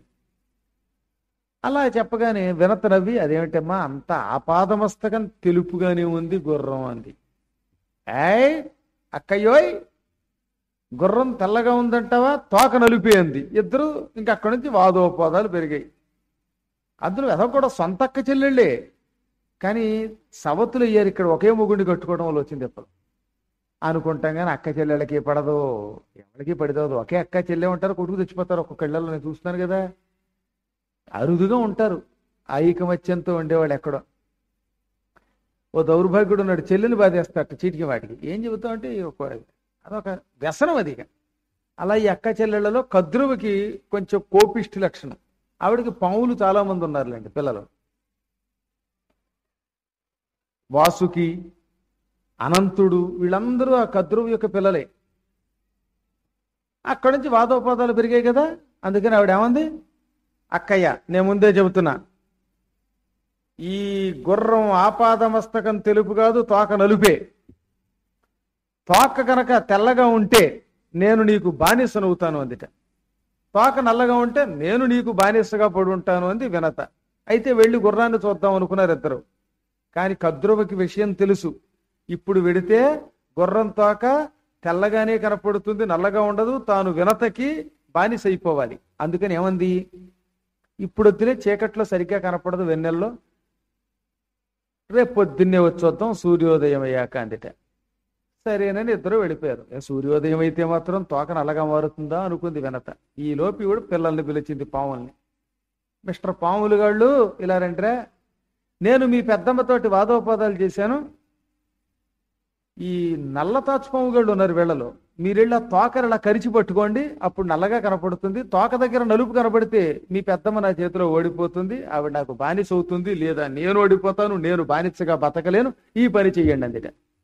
అలా చెప్పగానే వినత నవ్వి అదేమిటమ్మా అంత ఆపాదమస్తకం తెలుపుగానే ఉంది గుర్రం అంది ఏయ్ అక్కయ్యోయ్ గుర్రం తెల్లగా ఉందంటావా తోక నలిపే అంది ఇద్దరు ఇంకా అక్కడి నుంచి వాదోపవాదాలు పెరిగాయి అందులో ఎదో కూడా సొంత అక్క చెల్లెళ్ళే కానీ సవతులు అయ్యారు ఇక్కడ ఒకే మొగుడిని కట్టుకోవడం వల్ల వచ్చింది ఎప్పుడు అనుకుంటాం కానీ అక్క చెల్లెళ్ళకి పడదు ఎవరికి పడిదవదు ఒకే అక్క చెల్లె ఉంటారు కొడుకు తెచ్చిపోతారు ఒక్కొక్క ఇళ్లలో నేను చూస్తున్నాను కదా అరుదుగా ఉంటారు ఐకమత్యంతో ఉండేవాడు ఎక్కడో ఓ దౌర్భాగ్యుడు ఉన్నాడు చెల్లెలు బాధేస్తాడు చీటికి వాటికి ఏం చెబుతావు అంటే ఒక అదొక వ్యసనం అది ఇక అలా ఈ అక్క చెల్లెళ్ళలో కద్రువకి కొంచెం కోపిష్టి లక్షణం ఆవిడకి పాములు చాలా మంది ఉన్నారులేండి పిల్లలు వాసుకి అనంతుడు వీళ్ళందరూ ఆ కద్రువు యొక్క పిల్లలే అక్కడి నుంచి వాదోపాదాలు పెరిగాయి కదా అందుకని ఆవిడ ఏమంది అక్కయ్య నేను ముందే చెబుతున్నా ఈ గుర్రం ఆపాదమస్తకం తెలుపు కాదు తోక నలుపే తోక కనుక తెల్లగా ఉంటే నేను నీకు బానిసనవుతాను అందిట తోక నల్లగా ఉంటే నేను నీకు బానిసగా పడి ఉంటాను అంది వినత అయితే వెళ్ళి గుర్రాన్ని చూద్దాం అనుకున్నారు ఇద్దరు కానీ కద్రువకి విషయం తెలుసు ఇప్పుడు వెడితే గుర్రం తోక తెల్లగానే కనపడుతుంది నల్లగా ఉండదు తాను వినతకి బానిస అయిపోవాలి అందుకని ఏమంది ఇప్పుడు వద్దులే చీకట్లో సరిగ్గా కనపడదు వెన్నెల్లో రేపు పొద్దున్నే వచ్చి చూద్దాం సూర్యోదయం అయ్యాక అందిట సరేనని ఇద్దరు వెళ్ళిపోయారు ఏ సూర్యోదయం అయితే మాత్రం తోక నల్లగా మారుతుందా అనుకుంది వినత ఈ లోపు కూడా పిల్లల్ని పిలిచింది పాముల్ని మిస్టర్ పాములు గాళ్ళు ఇలా రండిరా నేను మీ పెద్దమ్మతోటి వాదోపాదాలు చేశాను ఈ నల్ల తాచుపాము గళ్ళు ఉన్నారు వీళ్ళలో మీరెళ్ళి ఆ తోకని ఇలా కరిచి పట్టుకోండి అప్పుడు నల్లగా కనపడుతుంది తోక దగ్గర నలుపు కనపడితే మీ పెద్దమ్మ నా చేతిలో ఓడిపోతుంది ఆవిడ నాకు బానిస అవుతుంది లేదా నేను ఓడిపోతాను నేను బానిసగా బతకలేను ఈ పని చెయ్యండి అందుట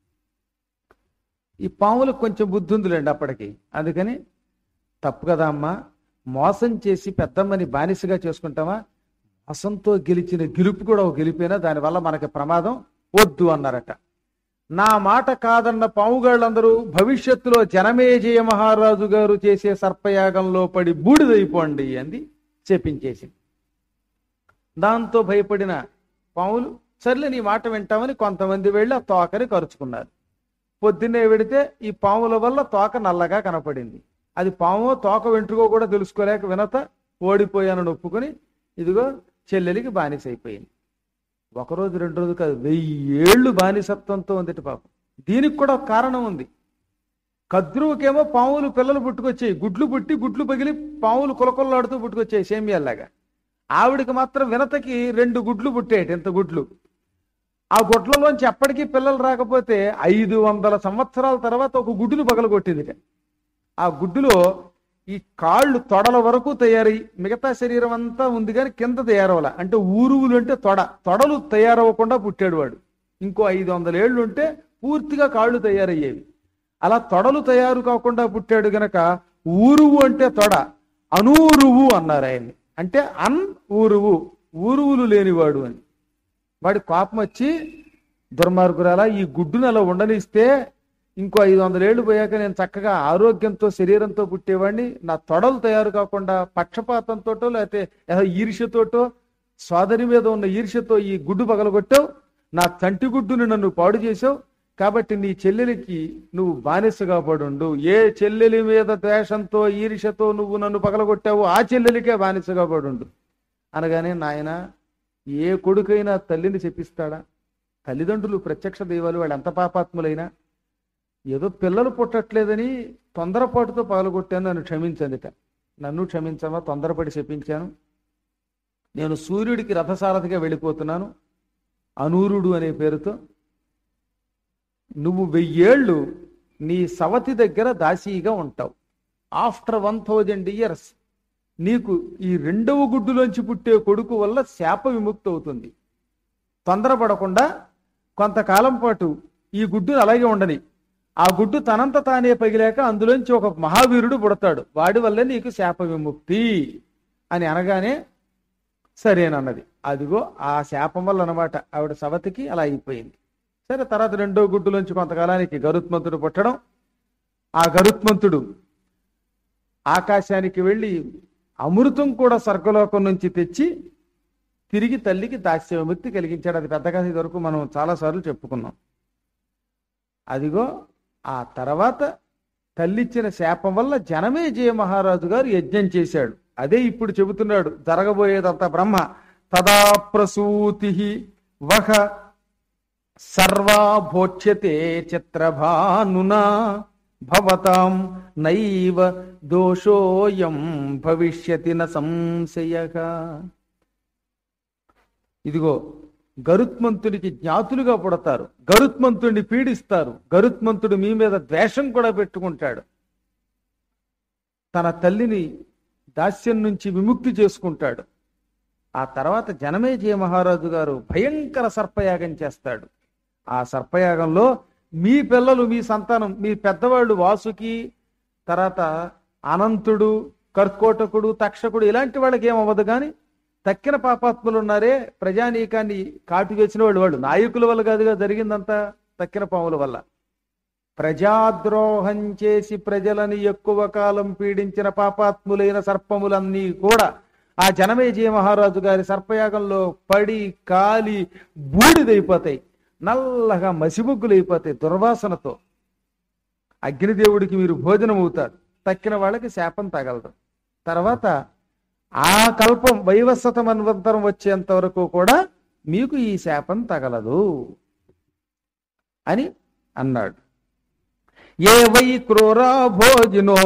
ఈ పాములకు కొంచెం బుద్ధి ఉందిలేండి అప్పటికి అందుకని తప్పు కదా అమ్మా మోసం చేసి పెద్దమ్మని బానిసగా చేసుకుంటామా మోసంతో గెలిచిన గెలుపు కూడా ఒక గెలిపేనా దానివల్ల మనకి ప్రమాదం వద్దు అన్నారట నా మాట కాదన్న పావుగాళ్ళందరూ భవిష్యత్తులో జనమేజయ మహారాజు గారు చేసే సర్పయాగంలో పడి బూడిదైపోండి అంది చెప్పించేసి దాంతో భయపడిన పాములు సర్లే నీ మాట వింటామని కొంతమంది వెళ్ళి ఆ తోకని కరుచుకున్నారు పొద్దున్నే వెడితే ఈ పాముల వల్ల తోక నల్లగా కనపడింది అది పాము తోక వెంట్రుకో కూడా తెలుసుకోలేక వినత ఓడిపోయానని ఒప్పుకొని ఇదిగో చెల్లెలికి బానిస అయిపోయింది ఒక రోజు రెండు రోజులు కాదు వెయ్యి ఏళ్ళు బానిసత్వంతో ఉందిటి పాపం దీనికి కూడా ఒక కారణం ఉంది కద్రువుకేమో పాములు పిల్లలు పుట్టుకొచ్చాయి గుడ్లు పుట్టి గుడ్లు పగిలి పాములు కులకొల్లాడుతూ పుట్టుకొచ్చాయి సేమియాల్లాగా ఆవిడికి మాత్రం వినతకి రెండు గుడ్లు పుట్టాయి ఇంత గుడ్లు ఆ గుడ్లలోంచి ఎప్పటికీ పిల్లలు రాకపోతే ఐదు వందల సంవత్సరాల తర్వాత ఒక గుడ్డును పగలగొట్టింది ఆ గుడ్డులో ఈ కాళ్ళు తొడల వరకు తయారై మిగతా శరీరం అంతా ఉంది కానీ కింద తయారవల అంటే ఊరువులు అంటే తొడ తొడలు తయారవ్వకుండా పుట్టాడు వాడు ఇంకో ఐదు వందల ఏళ్ళు ఉంటే పూర్తిగా కాళ్ళు తయారయ్యేవి అలా తొడలు తయారు కాకుండా పుట్టాడు గనక ఊరువు అంటే తొడ అనూరువు అన్నారు ఆయన్ని అంటే అన్ ఊరువు ఊరువులు లేనివాడు అని వాడి కోపం వచ్చి దుర్మార్గురాలా ఈ గుడ్డును అలా ఉండనిస్తే ఇంకో ఐదు వందల ఏళ్ళు పోయాక నేను చక్కగా ఆరోగ్యంతో శరీరంతో పుట్టేవాడిని నా తొడలు తయారు కాకుండా పక్షపాతంతోటో లేకపోతే ఏదో ఈర్ష్యతోటో సోదరి మీద ఉన్న ఈర్ష్యతో ఈ గుడ్డు పగలగొట్టావు నా తంటి గుడ్డుని నన్ను పాడు చేసావు కాబట్టి నీ చెల్లెలికి నువ్వు బానిసగా పడుండు ఏ చెల్లెలి మీద ద్వేషంతో ఈర్ష్యతో నువ్వు నన్ను పగలగొట్టావో ఆ చెల్లెలికే బానిసగా పడుండు అనగానే నాయన ఏ కొడుకైనా తల్లిని చెప్పిస్తాడా తల్లిదండ్రులు ప్రత్యక్ష దైవాలు వాళ్ళు ఎంత పాపాత్ములైనా ఏదో పిల్లలు పుట్టట్లేదని తొందరపాటుతో పగలగొట్టాను నన్ను క్షమించందిట నన్ను క్షమించమా తొందరపడి చెప్పించాను నేను సూర్యుడికి రథసారథిగా వెళ్ళిపోతున్నాను అనూరుడు అనే పేరుతో నువ్వు వెయ్యేళ్ళు నీ సవతి దగ్గర దాసీగా ఉంటావు ఆఫ్టర్ వన్ థౌజండ్ ఇయర్స్ నీకు ఈ రెండవ గుడ్డులోంచి పుట్టే కొడుకు వల్ల శాప విముక్తి అవుతుంది తొందరపడకుండా కొంతకాలం పాటు ఈ గుడ్డును అలాగే ఉండని ఆ గుడ్డు తనంత తానే పగిలాక అందులోంచి ఒక మహావీరుడు పుడతాడు వాడి వల్లే నీకు శాప విముక్తి అని అనగానే సరేనన్నది అదిగో ఆ శాపం వల్ల అనమాట ఆవిడ సవతికి అలా అయిపోయింది సరే తర్వాత రెండో గుడ్డులోంచి కొంతకాలానికి గరుత్మంతుడు పుట్టడం ఆ గరుత్మంతుడు ఆకాశానికి వెళ్ళి అమృతం కూడా స్వర్గలోకం నుంచి తెచ్చి తిరిగి తల్లికి దాస్య విముక్తి కలిగించాడు అది పెద్ద కథ ఇదివరకు మనం చాలాసార్లు చెప్పుకున్నాం అదిగో ఆ తర్వాత తల్లిచ్చిన శాపం వల్ల జనమే జయ మహారాజు గారు యజ్ఞం చేశాడు అదే ఇప్పుడు చెబుతున్నాడు జరగబోయేదంతా బ్రహ్మ తదా ప్రసూతి వహ సర్వా భోక్ష్యతే చిత్రభానునా భవతాం నైవ దోషోయం భవిష్యతి న సంశయ ఇదిగో గరుత్మంతుడికి జ్ఞాతులుగా పుడతారు గరుత్మంతుడిని పీడిస్తారు గరుత్మంతుడు మీ మీద ద్వేషం కూడా పెట్టుకుంటాడు తన తల్లిని దాస్యం నుంచి విముక్తి చేసుకుంటాడు ఆ తర్వాత జనమేజయ మహారాజు గారు భయంకర సర్పయాగం చేస్తాడు ఆ సర్పయాగంలో మీ పిల్లలు మీ సంతానం మీ పెద్దవాళ్ళు వాసుకి తర్వాత అనంతుడు కర్కోటకుడు తక్షకుడు ఇలాంటి వాళ్ళకి ఏమవ్వదు కానీ తక్కిన పాపాత్ములు ఉన్నారే ప్రజానీకాన్ని కాటు వేసిన వాళ్ళు వాళ్ళు నాయకుల వల్ల కాదుగా జరిగిందంతా తక్కిన పాముల వల్ల ప్రజాద్రోహం చేసి ప్రజలని ఎక్కువ కాలం పీడించిన పాపాత్ములైన సర్పములన్నీ కూడా ఆ జనమేజయ మహారాజు గారి సర్పయాగంలో పడి కాలి బూడిదైపోతాయి నల్లగా మసిబొగ్గులైపోతాయి దుర్వాసనతో అగ్నిదేవుడికి మీరు భోజనం అవుతారు తక్కిన వాళ్ళకి శాపం తగలదు తర్వాత ఆ కల్పం వైవస్వత మన్వంతరం వచ్చేంత వరకు కూడా మీకు ఈ శాపం తగలదు అని అన్నాడు ఏ వై క్రూరా భోజినో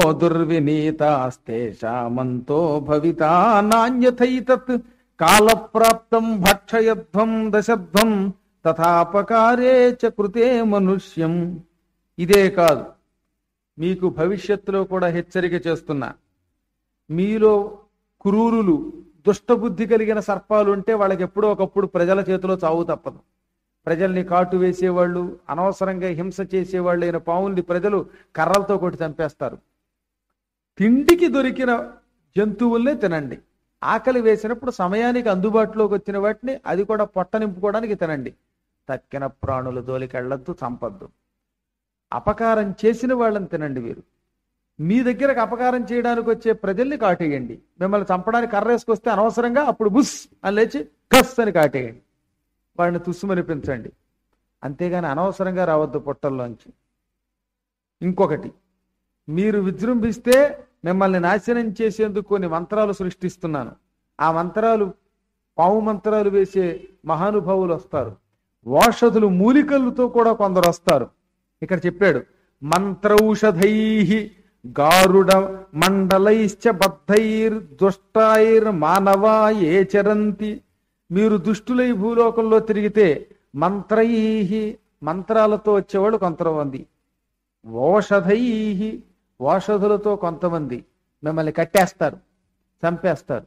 దుర్వినీతాస్తేషామంతో భవితా నాణ్యథైతత్ కాలప్రాప్తం భక్షయధ్వం దశధ్వం తథాపకారే చ కృతే మనుష్యం ఇదే కాదు మీకు భవిష్యత్తులో కూడా హెచ్చరిక చేస్తున్నా మీలో క్రూరులు దుష్టబుద్ధి కలిగిన సర్పాలు ఉంటే వాళ్ళకి ఎప్పుడో ఒకప్పుడు ప్రజల చేతిలో చావు తప్పదు ప్రజల్ని కాటు వేసేవాళ్ళు అనవసరంగా హింస చేసేవాళ్ళు అయిన పావుల్ని ప్రజలు కర్రలతో కొట్టి చంపేస్తారు తిండికి దొరికిన జంతువుల్నే తినండి ఆకలి వేసినప్పుడు సమయానికి అందుబాటులోకి వచ్చిన వాటిని అది కూడా పొట్ట నింపుకోవడానికి తినండి తక్కిన ప్రాణులు దోలికెళ్లొద్దు చంపద్దు అపకారం చేసిన వాళ్ళని తినండి మీరు మీ దగ్గరకు అపకారం చేయడానికి వచ్చే ప్రజల్ని కాటేయండి మిమ్మల్ని చంపడానికి కర్ర వేసుకొస్తే అనవసరంగా అప్పుడు బుస్ అని లేచి కస్ అని కాటేయండి వాడిని తుస్సుమనిపించండి అంతేగాని అనవసరంగా రావద్దు పొట్టల్లోంచి ఇంకొకటి మీరు విజృంభిస్తే మిమ్మల్ని నాశనం చేసేందుకు కొన్ని మంత్రాలు సృష్టిస్తున్నాను ఆ మంత్రాలు పావు మంత్రాలు వేసే మహానుభావులు వస్తారు ఓషధులు మూలికలతో కూడా కొందరు వస్తారు ఇక్కడ చెప్పాడు మంత్రౌషధై గారుడ మండలైశ్చ బద్ధైర్ దుష్టాయిర్ మానవా ఏ చరంతి మీరు దుష్టులై భూలోకంలో తిరిగితే మంత్రై మంత్రాలతో వచ్చేవాళ్ళు కొంతమంది ఓషధై ఓషధులతో కొంతమంది మిమ్మల్ని కట్టేస్తారు చంపేస్తారు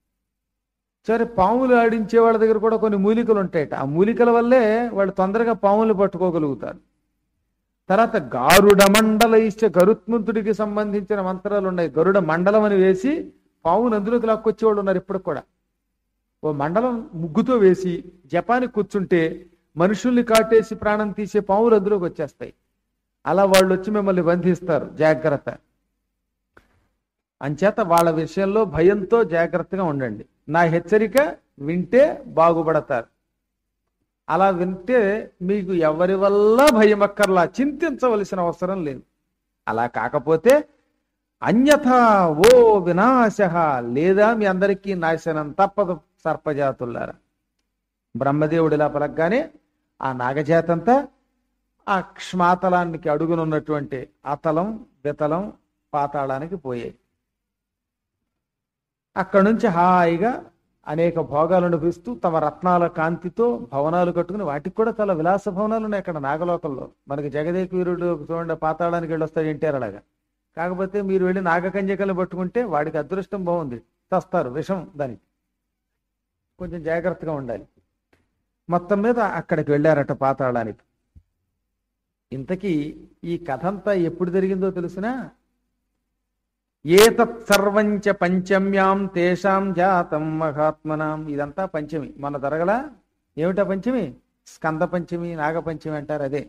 సరే పాములు ఆడించే వాళ్ళ దగ్గర కూడా కొన్ని మూలికలు ఉంటాయట ఆ మూలికల వల్లే వాళ్ళు తొందరగా పాములు పట్టుకోగలుగుతారు తర్వాత గారుడ మండల ఇష్ట గరుత్మంతుడికి సంబంధించిన మంత్రాలు ఉన్నాయి గరుడ మండలం అని వేసి పావును అందులోకి లాక్కొచ్చేవాళ్ళు ఉన్నారు ఇప్పటికి కూడా ఓ మండలం ముగ్గుతో వేసి జపానికి కూర్చుంటే మనుషుల్ని కాటేసి ప్రాణం తీసే పావులు అందులోకి వచ్చేస్తాయి అలా వాళ్ళు వచ్చి మిమ్మల్ని బంధిస్తారు జాగ్రత్త అంచేత వాళ్ళ విషయంలో భయంతో జాగ్రత్తగా ఉండండి నా హెచ్చరిక వింటే బాగుపడతారు అలా వింటే మీకు ఎవరి వల్ల భయం అక్కర్లా చింతించవలసిన అవసరం లేదు అలా కాకపోతే అన్యథా ఓ వినాశ లేదా మీ అందరికీ నాశనం తప్పదు సర్పజాతులారా బ్రహ్మదేవుడు ఇలా పలకగానే ఆ నాగజాతంతా ఆ క్ష్మాతలానికి అడుగునున్నటువంటి అతలం వితలం పాతాళానికి పోయాయి అక్కడి నుంచి హాయిగా అనేక భోగాలు అనుభవిస్తూ తమ రత్నాల కాంతితో భవనాలు కట్టుకుని వాటికి కూడా చాలా విలాస భవనాలు ఉన్నాయి అక్కడ నాగలోకంలో మనకి జగదేక వీరుడు చూడండి పాతాళానికి వెళ్ళి వస్తాడు ఎన్టీఆర్ అలాగా కాకపోతే మీరు వెళ్ళి నాగకంజకలను పట్టుకుంటే వాడికి అదృష్టం బాగుంది చస్తారు విషం దానికి కొంచెం జాగ్రత్తగా ఉండాలి మొత్తం మీద అక్కడికి వెళ్ళారట పాతాళానికి ఇంతకీ ఈ కథ అంతా ఎప్పుడు జరిగిందో తెలుసునా ఏతత్ సర్వంచ పంచమ్యాం తేషాం జాతం మహాత్మనాం ఇదంతా పంచమి మన జరగలా ఏమిటా పంచమి స్కంద పంచమి నాగ పంచమి అంటారు అదే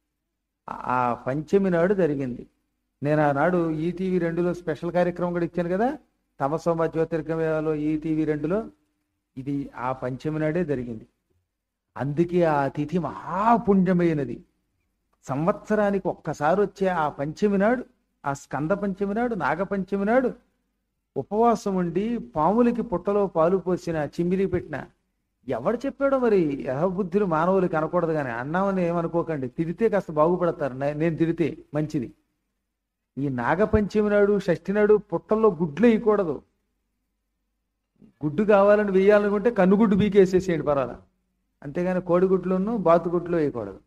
ఆ పంచమి నాడు జరిగింది నేను ఆనాడు ఈటీవీ రెండులో స్పెషల్ కార్యక్రమం కూడా ఇచ్చాను కదా తమసోమ జ్యోతిర్గమయాలో ఈటీవీ రెండులో ఇది ఆ పంచమి నాడే జరిగింది అందుకే ఆ తిథి మహాపుణ్యమైనది సంవత్సరానికి ఒక్కసారి వచ్చే ఆ పంచమి నాడు ఆ స్కంద పంచమి నాడు నాగపంచమి నాడు ఉపవాసం ఉండి పాములకి పుట్టలో పాలు పోసిన చిమ్మిలి పెట్టిన ఎవడు చెప్పాడో మరి యహబుద్ధులు మానవులకి అనకూడదు కానీ అన్నామని ఏమనుకోకండి తిడితే కాస్త బాగుపడతారు నే- నేను తిడితే మంచిది ఈ నాగపంచమి నాడు షష్ఠి నాడు పుట్టల్లో గుడ్లు వేయకూడదు గుడ్డు కావాలని వేయాలనుకుంటే కన్నుగుడ్డు బీకేసేసేయండి పర్వాలా అంతేగాని కోడిగుడ్లను బాతుగుడ్లు వేయకూడదు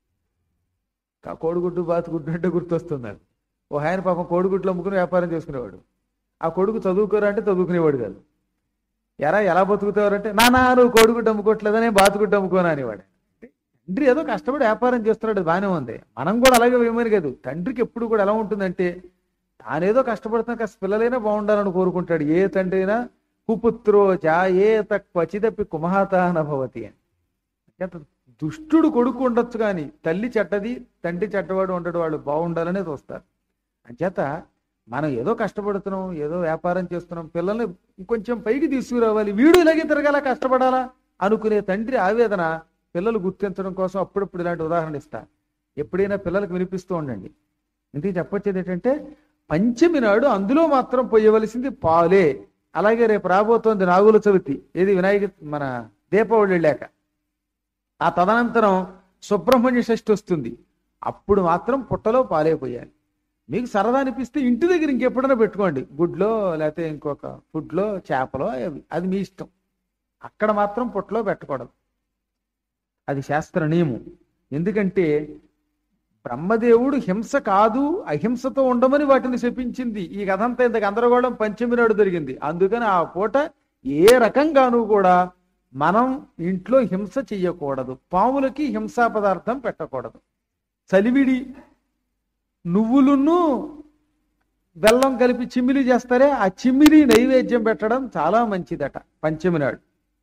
కా- కోడిగుడ్డు బాతుగుడ్డు అంటే గుర్తొస్తుంది నాకు ఓ ఆయన పాపం కోడిగుడ్లు అమ్ముకుని వ్యాపారం చేసుకునేవాడు ఆ కొడుకు చదువుకోరా అంటే చదువుకునేవాడు కాదు ఎరా ఎలా బతుకుతావారంటే నానా నువ్వు కోడిగుడ్డు అమ్ముకోవట్లేదని బాతుగుడ్డు అమ్ముకోనా అనేవాడు తండ్రి ఏదో కష్టపడి వ్యాపారం చేస్తున్నాడు అది బాగానే ఉంది మనం కూడా అలాగే వేయమని కాదు తండ్రికి ఎప్పుడు కూడా ఎలా ఉంటుందంటే తానేదో కష్టపడుతున్నా కాస్త పిల్లలైనా బాగుండాలని కోరుకుంటాడు ఏ తండ్రి అయినా కుపుత్రో జాయేత క్వచిదపి కుమహత నభవతి అని అంచేత దుష్టుడు కొడుకు ఉండొచ్చు కానీ తల్లి చెడ్డది తండ్రి చెడ్డవాడు ఉండడు వాళ్ళు బాగుండాలనే చూస్తారు అంచేత మనం ఏదో కష్టపడుతున్నాం ఏదో వ్యాపారం చేస్తున్నాం పిల్లల్ని ఇంకొంచెం పైకి తీసుకురావాలి వీడు ఇలాగే తిరగాల కష్టపడాలా అనుకునే తండ్రి ఆవేదన పిల్లలు గుర్తించడం కోసం అప్పుడప్పుడు ఇలాంటి ఉదాహరణ ఇస్తా ఎప్పుడైనా పిల్లలకు వినిపిస్తూ ఉండండి ఇంటికి చెప్పొచ్చేది ఏంటంటే పంచమి నాడు అందులో మాత్రం పోయవలసింది పాలే అలాగే రేపు రాబోతోంది నాగుల చవితి ఏది వినాయక మన దీపావళి వెళ్ళాక ఆ తదనంతరం సుబ్రహ్మణ్య షష్ఠి వస్తుంది అప్పుడు మాత్రం పుట్టలో పాలే పోయాలి మీకు సరదా అనిపిస్తే ఇంటి దగ్గర ఇంకెప్పుడైనా పెట్టుకోండి గుడ్లో లేకపోతే ఇంకొక ఫుడ్లో చేపలో అవి అది మీ ఇష్టం అక్కడ మాత్రం పుట్టలో పెట్టకూడదు అది శాస్త్ర నియమం ఎందుకంటే బ్రహ్మదేవుడు హింస కాదు అహింసతో ఉండమని వాటిని శపించింది ఈ కథ అంతా ఇంత గందరగోళం పంచమి నాడు జరిగింది అందుకని ఆ పూట ఏ రకంగానూ కూడా మనం ఇంట్లో హింస చెయ్యకూడదు పాములకి హింసా పదార్థం పెట్టకూడదు చలివిడి నువ్వులును బెల్లం కలిపి చిమ్మిలి చేస్తారే ఆ చిమ్మిలి నైవేద్యం పెట్టడం చాలా మంచిదట పంచమి నాడు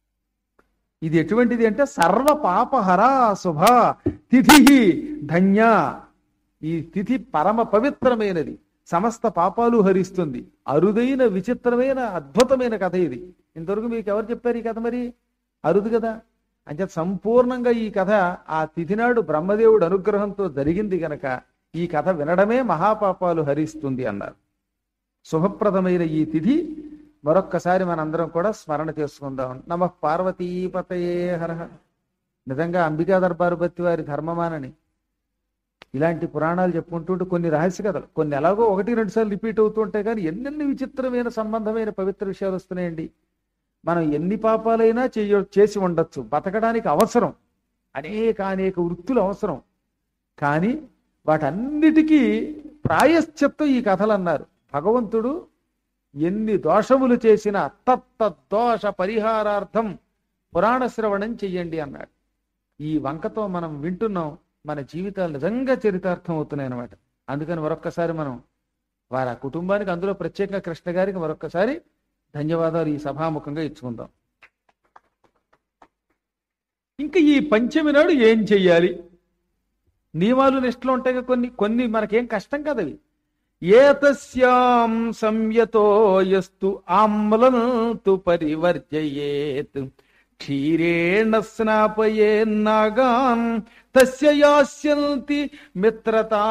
ఇది ఎటువంటిది అంటే సర్వ పాపహరా శుభ తిథి ధన్య ఈ తిథి పరమ పవిత్రమైనది సమస్త పాపాలు హరిస్తుంది అరుదైన విచిత్రమైన అద్భుతమైన కథ ఇది ఇంతవరకు మీకు ఎవరు చెప్పారు ఈ కథ మరి అరుదు కదా అంటే సంపూర్ణంగా ఈ కథ ఆ తిథి నాడు బ్రహ్మదేవుడు అనుగ్రహంతో జరిగింది గనక ఈ కథ వినడమే మహాపాపాలు హరిస్తుంది అన్నారు శుభప్రదమైన ఈ తిథి మరొక్కసారి మనందరం కూడా స్మరణ చేసుకుందాం నమ పార్వతీపతయే హర నిజంగా అంబికా దర్బారు బత్తి వారి ధర్మమానని ఇలాంటి పురాణాలు చెప్పుకుంటుంటే కొన్ని రహస్య కథలు కొన్ని ఎలాగో ఒకటి రెండు సార్లు రిపీట్ అవుతూ ఉంటాయి కానీ ఎన్నెన్ని విచిత్రమైన సంబంధమైన పవిత్ర విషయాలు వస్తున్నాయండి మనం ఎన్ని పాపాలైనా చెయ్య చేసి ఉండొచ్చు బతకడానికి అవసరం అనేక అనేక వృత్తులు అవసరం కానీ వాటన్నిటికీ ప్రాయశ్చిత్తం ఈ కథలు అన్నారు భగవంతుడు ఎన్ని దోషములు చేసినా తత్త దోష పరిహారార్థం పురాణ శ్రవణం చెయ్యండి అన్నాడు ఈ వంకతో మనం వింటున్నాం మన జీవితాలు నిజంగా చరితార్థం అవుతున్నాయి అన్నమాట అందుకని మరొక్కసారి మనం వారి ఆ కుటుంబానికి అందులో ప్రత్యేకంగా కృష్ణ గారికి మరొక్కసారి ధన్యవాదాలు ఈ సభాముఖంగా ఇచ్చుకుందాం ఇంకా ఈ పంచమి నాడు ఏం చెయ్యాలి నియమాలు నిష్టలు ఉంటాయి కదా కొన్ని కొన్ని మనకేం కష్టం కదా అవి ఏతస్యాం సంయతో యస్తు ఆమ్లం తు పరివర్జయేత్ క్షీరేణ స్నాపయే నాగాన్ తస్య యాస్యంతి మిత్రతా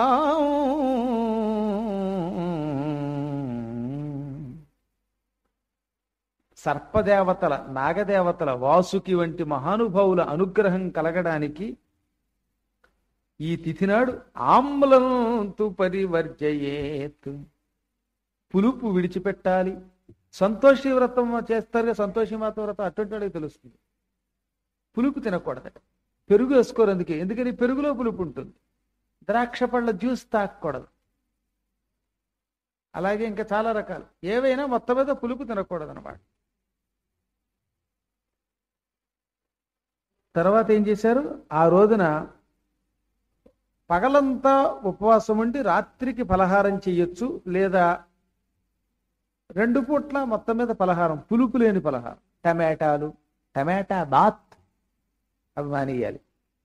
సర్పదేవతల నాగదేవతల వాసుకి వంటి మహానుభావుల అనుగ్రహం కలగడానికి ఈ తిథి నాడు ఆమ్లంతు పరివర్జయేత్ పులుపు విడిచిపెట్టాలి సంతోషి వ్రతం చేస్తారు సంతోషి మాత వ్రతం అటువంటి వాడికి తెలుస్తుంది పులుపు తినకూడదట పెరుగు వేసుకోరు అందుకే ఎందుకని పెరుగులో పులుపు ఉంటుంది ద్రాక్ష పళ్ళ జ్యూస్ తాగకూడదు అలాగే ఇంకా చాలా రకాలు ఏవైనా మొత్తం మీద పులుపు తినకూడదు అనమాట తర్వాత ఏం చేశారు ఆ రోజున పగలంతా ఉపవాసం ఉండి రాత్రికి పలహారం చేయొచ్చు లేదా రెండు పూట్ల మొత్తం మీద పలహారం పులుపు లేని పలహారం టమాటాలు టమాటా బాత్ అవి మానేయాలి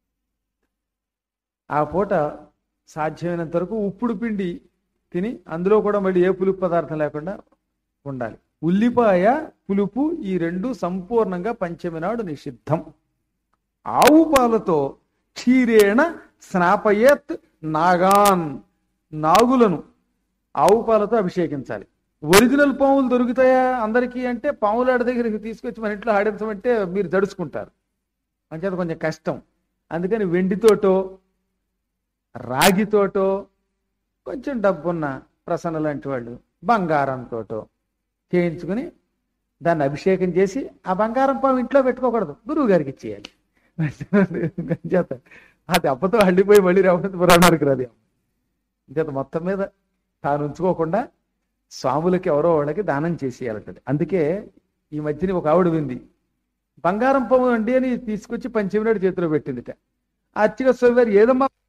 ఆ పూట సాధ్యమైనంత వరకు ఉప్పుడు పిండి తిని అందులో కూడా మళ్ళీ ఏ పులుపు పదార్థం లేకుండా ఉండాలి ఉల్లిపాయ పులుపు ఈ రెండు సంపూర్ణంగా పంచమి నాడు నిషిద్ధం ఆవు పాలతో క్షీరేణ స్నాపయేత్ నాగాన్ నాగులను ఆవు పాలతో అభిషేకించాలి ఒరిజినల్ పాములు దొరుకుతాయా అందరికీ అంటే పాములాడి దగ్గరికి తీసుకొచ్చి మన ఇంట్లో ఆడించమంటే మీరు జడుచుకుంటారు అంచేత కొంచెం కష్టం అందుకని వెండితోటో రాగితోటో కొంచెం డబ్బున్న ప్రసన్న లాంటి వాళ్ళు బంగారంతోటో చేయించుకుని దాన్ని అభిషేకం చేసి ఆ బంగారం పాము ఇంట్లో పెట్టుకోకూడదు గురువు గారికి ఇచ్చేయాలి చేత ఆ దెబ్బతో హళ్ళిపోయి మళ్ళీ రావడం పురాణానికి రాదు చేత మొత్తం మీద తాను ఉంచుకోకుండా స్వాములకి ఎవరో వాళ్ళకి దానం చేసేయాలంటది అందుకే ఈ మధ్యన ఒక ఆవిడ వింది బంగారం పొమ్మ అండి అని తీసుకొచ్చి పంచమినాడు చేతిలో పెట్టిందిట ఆ అర్చక స్వామి వారు ఏదమ్మా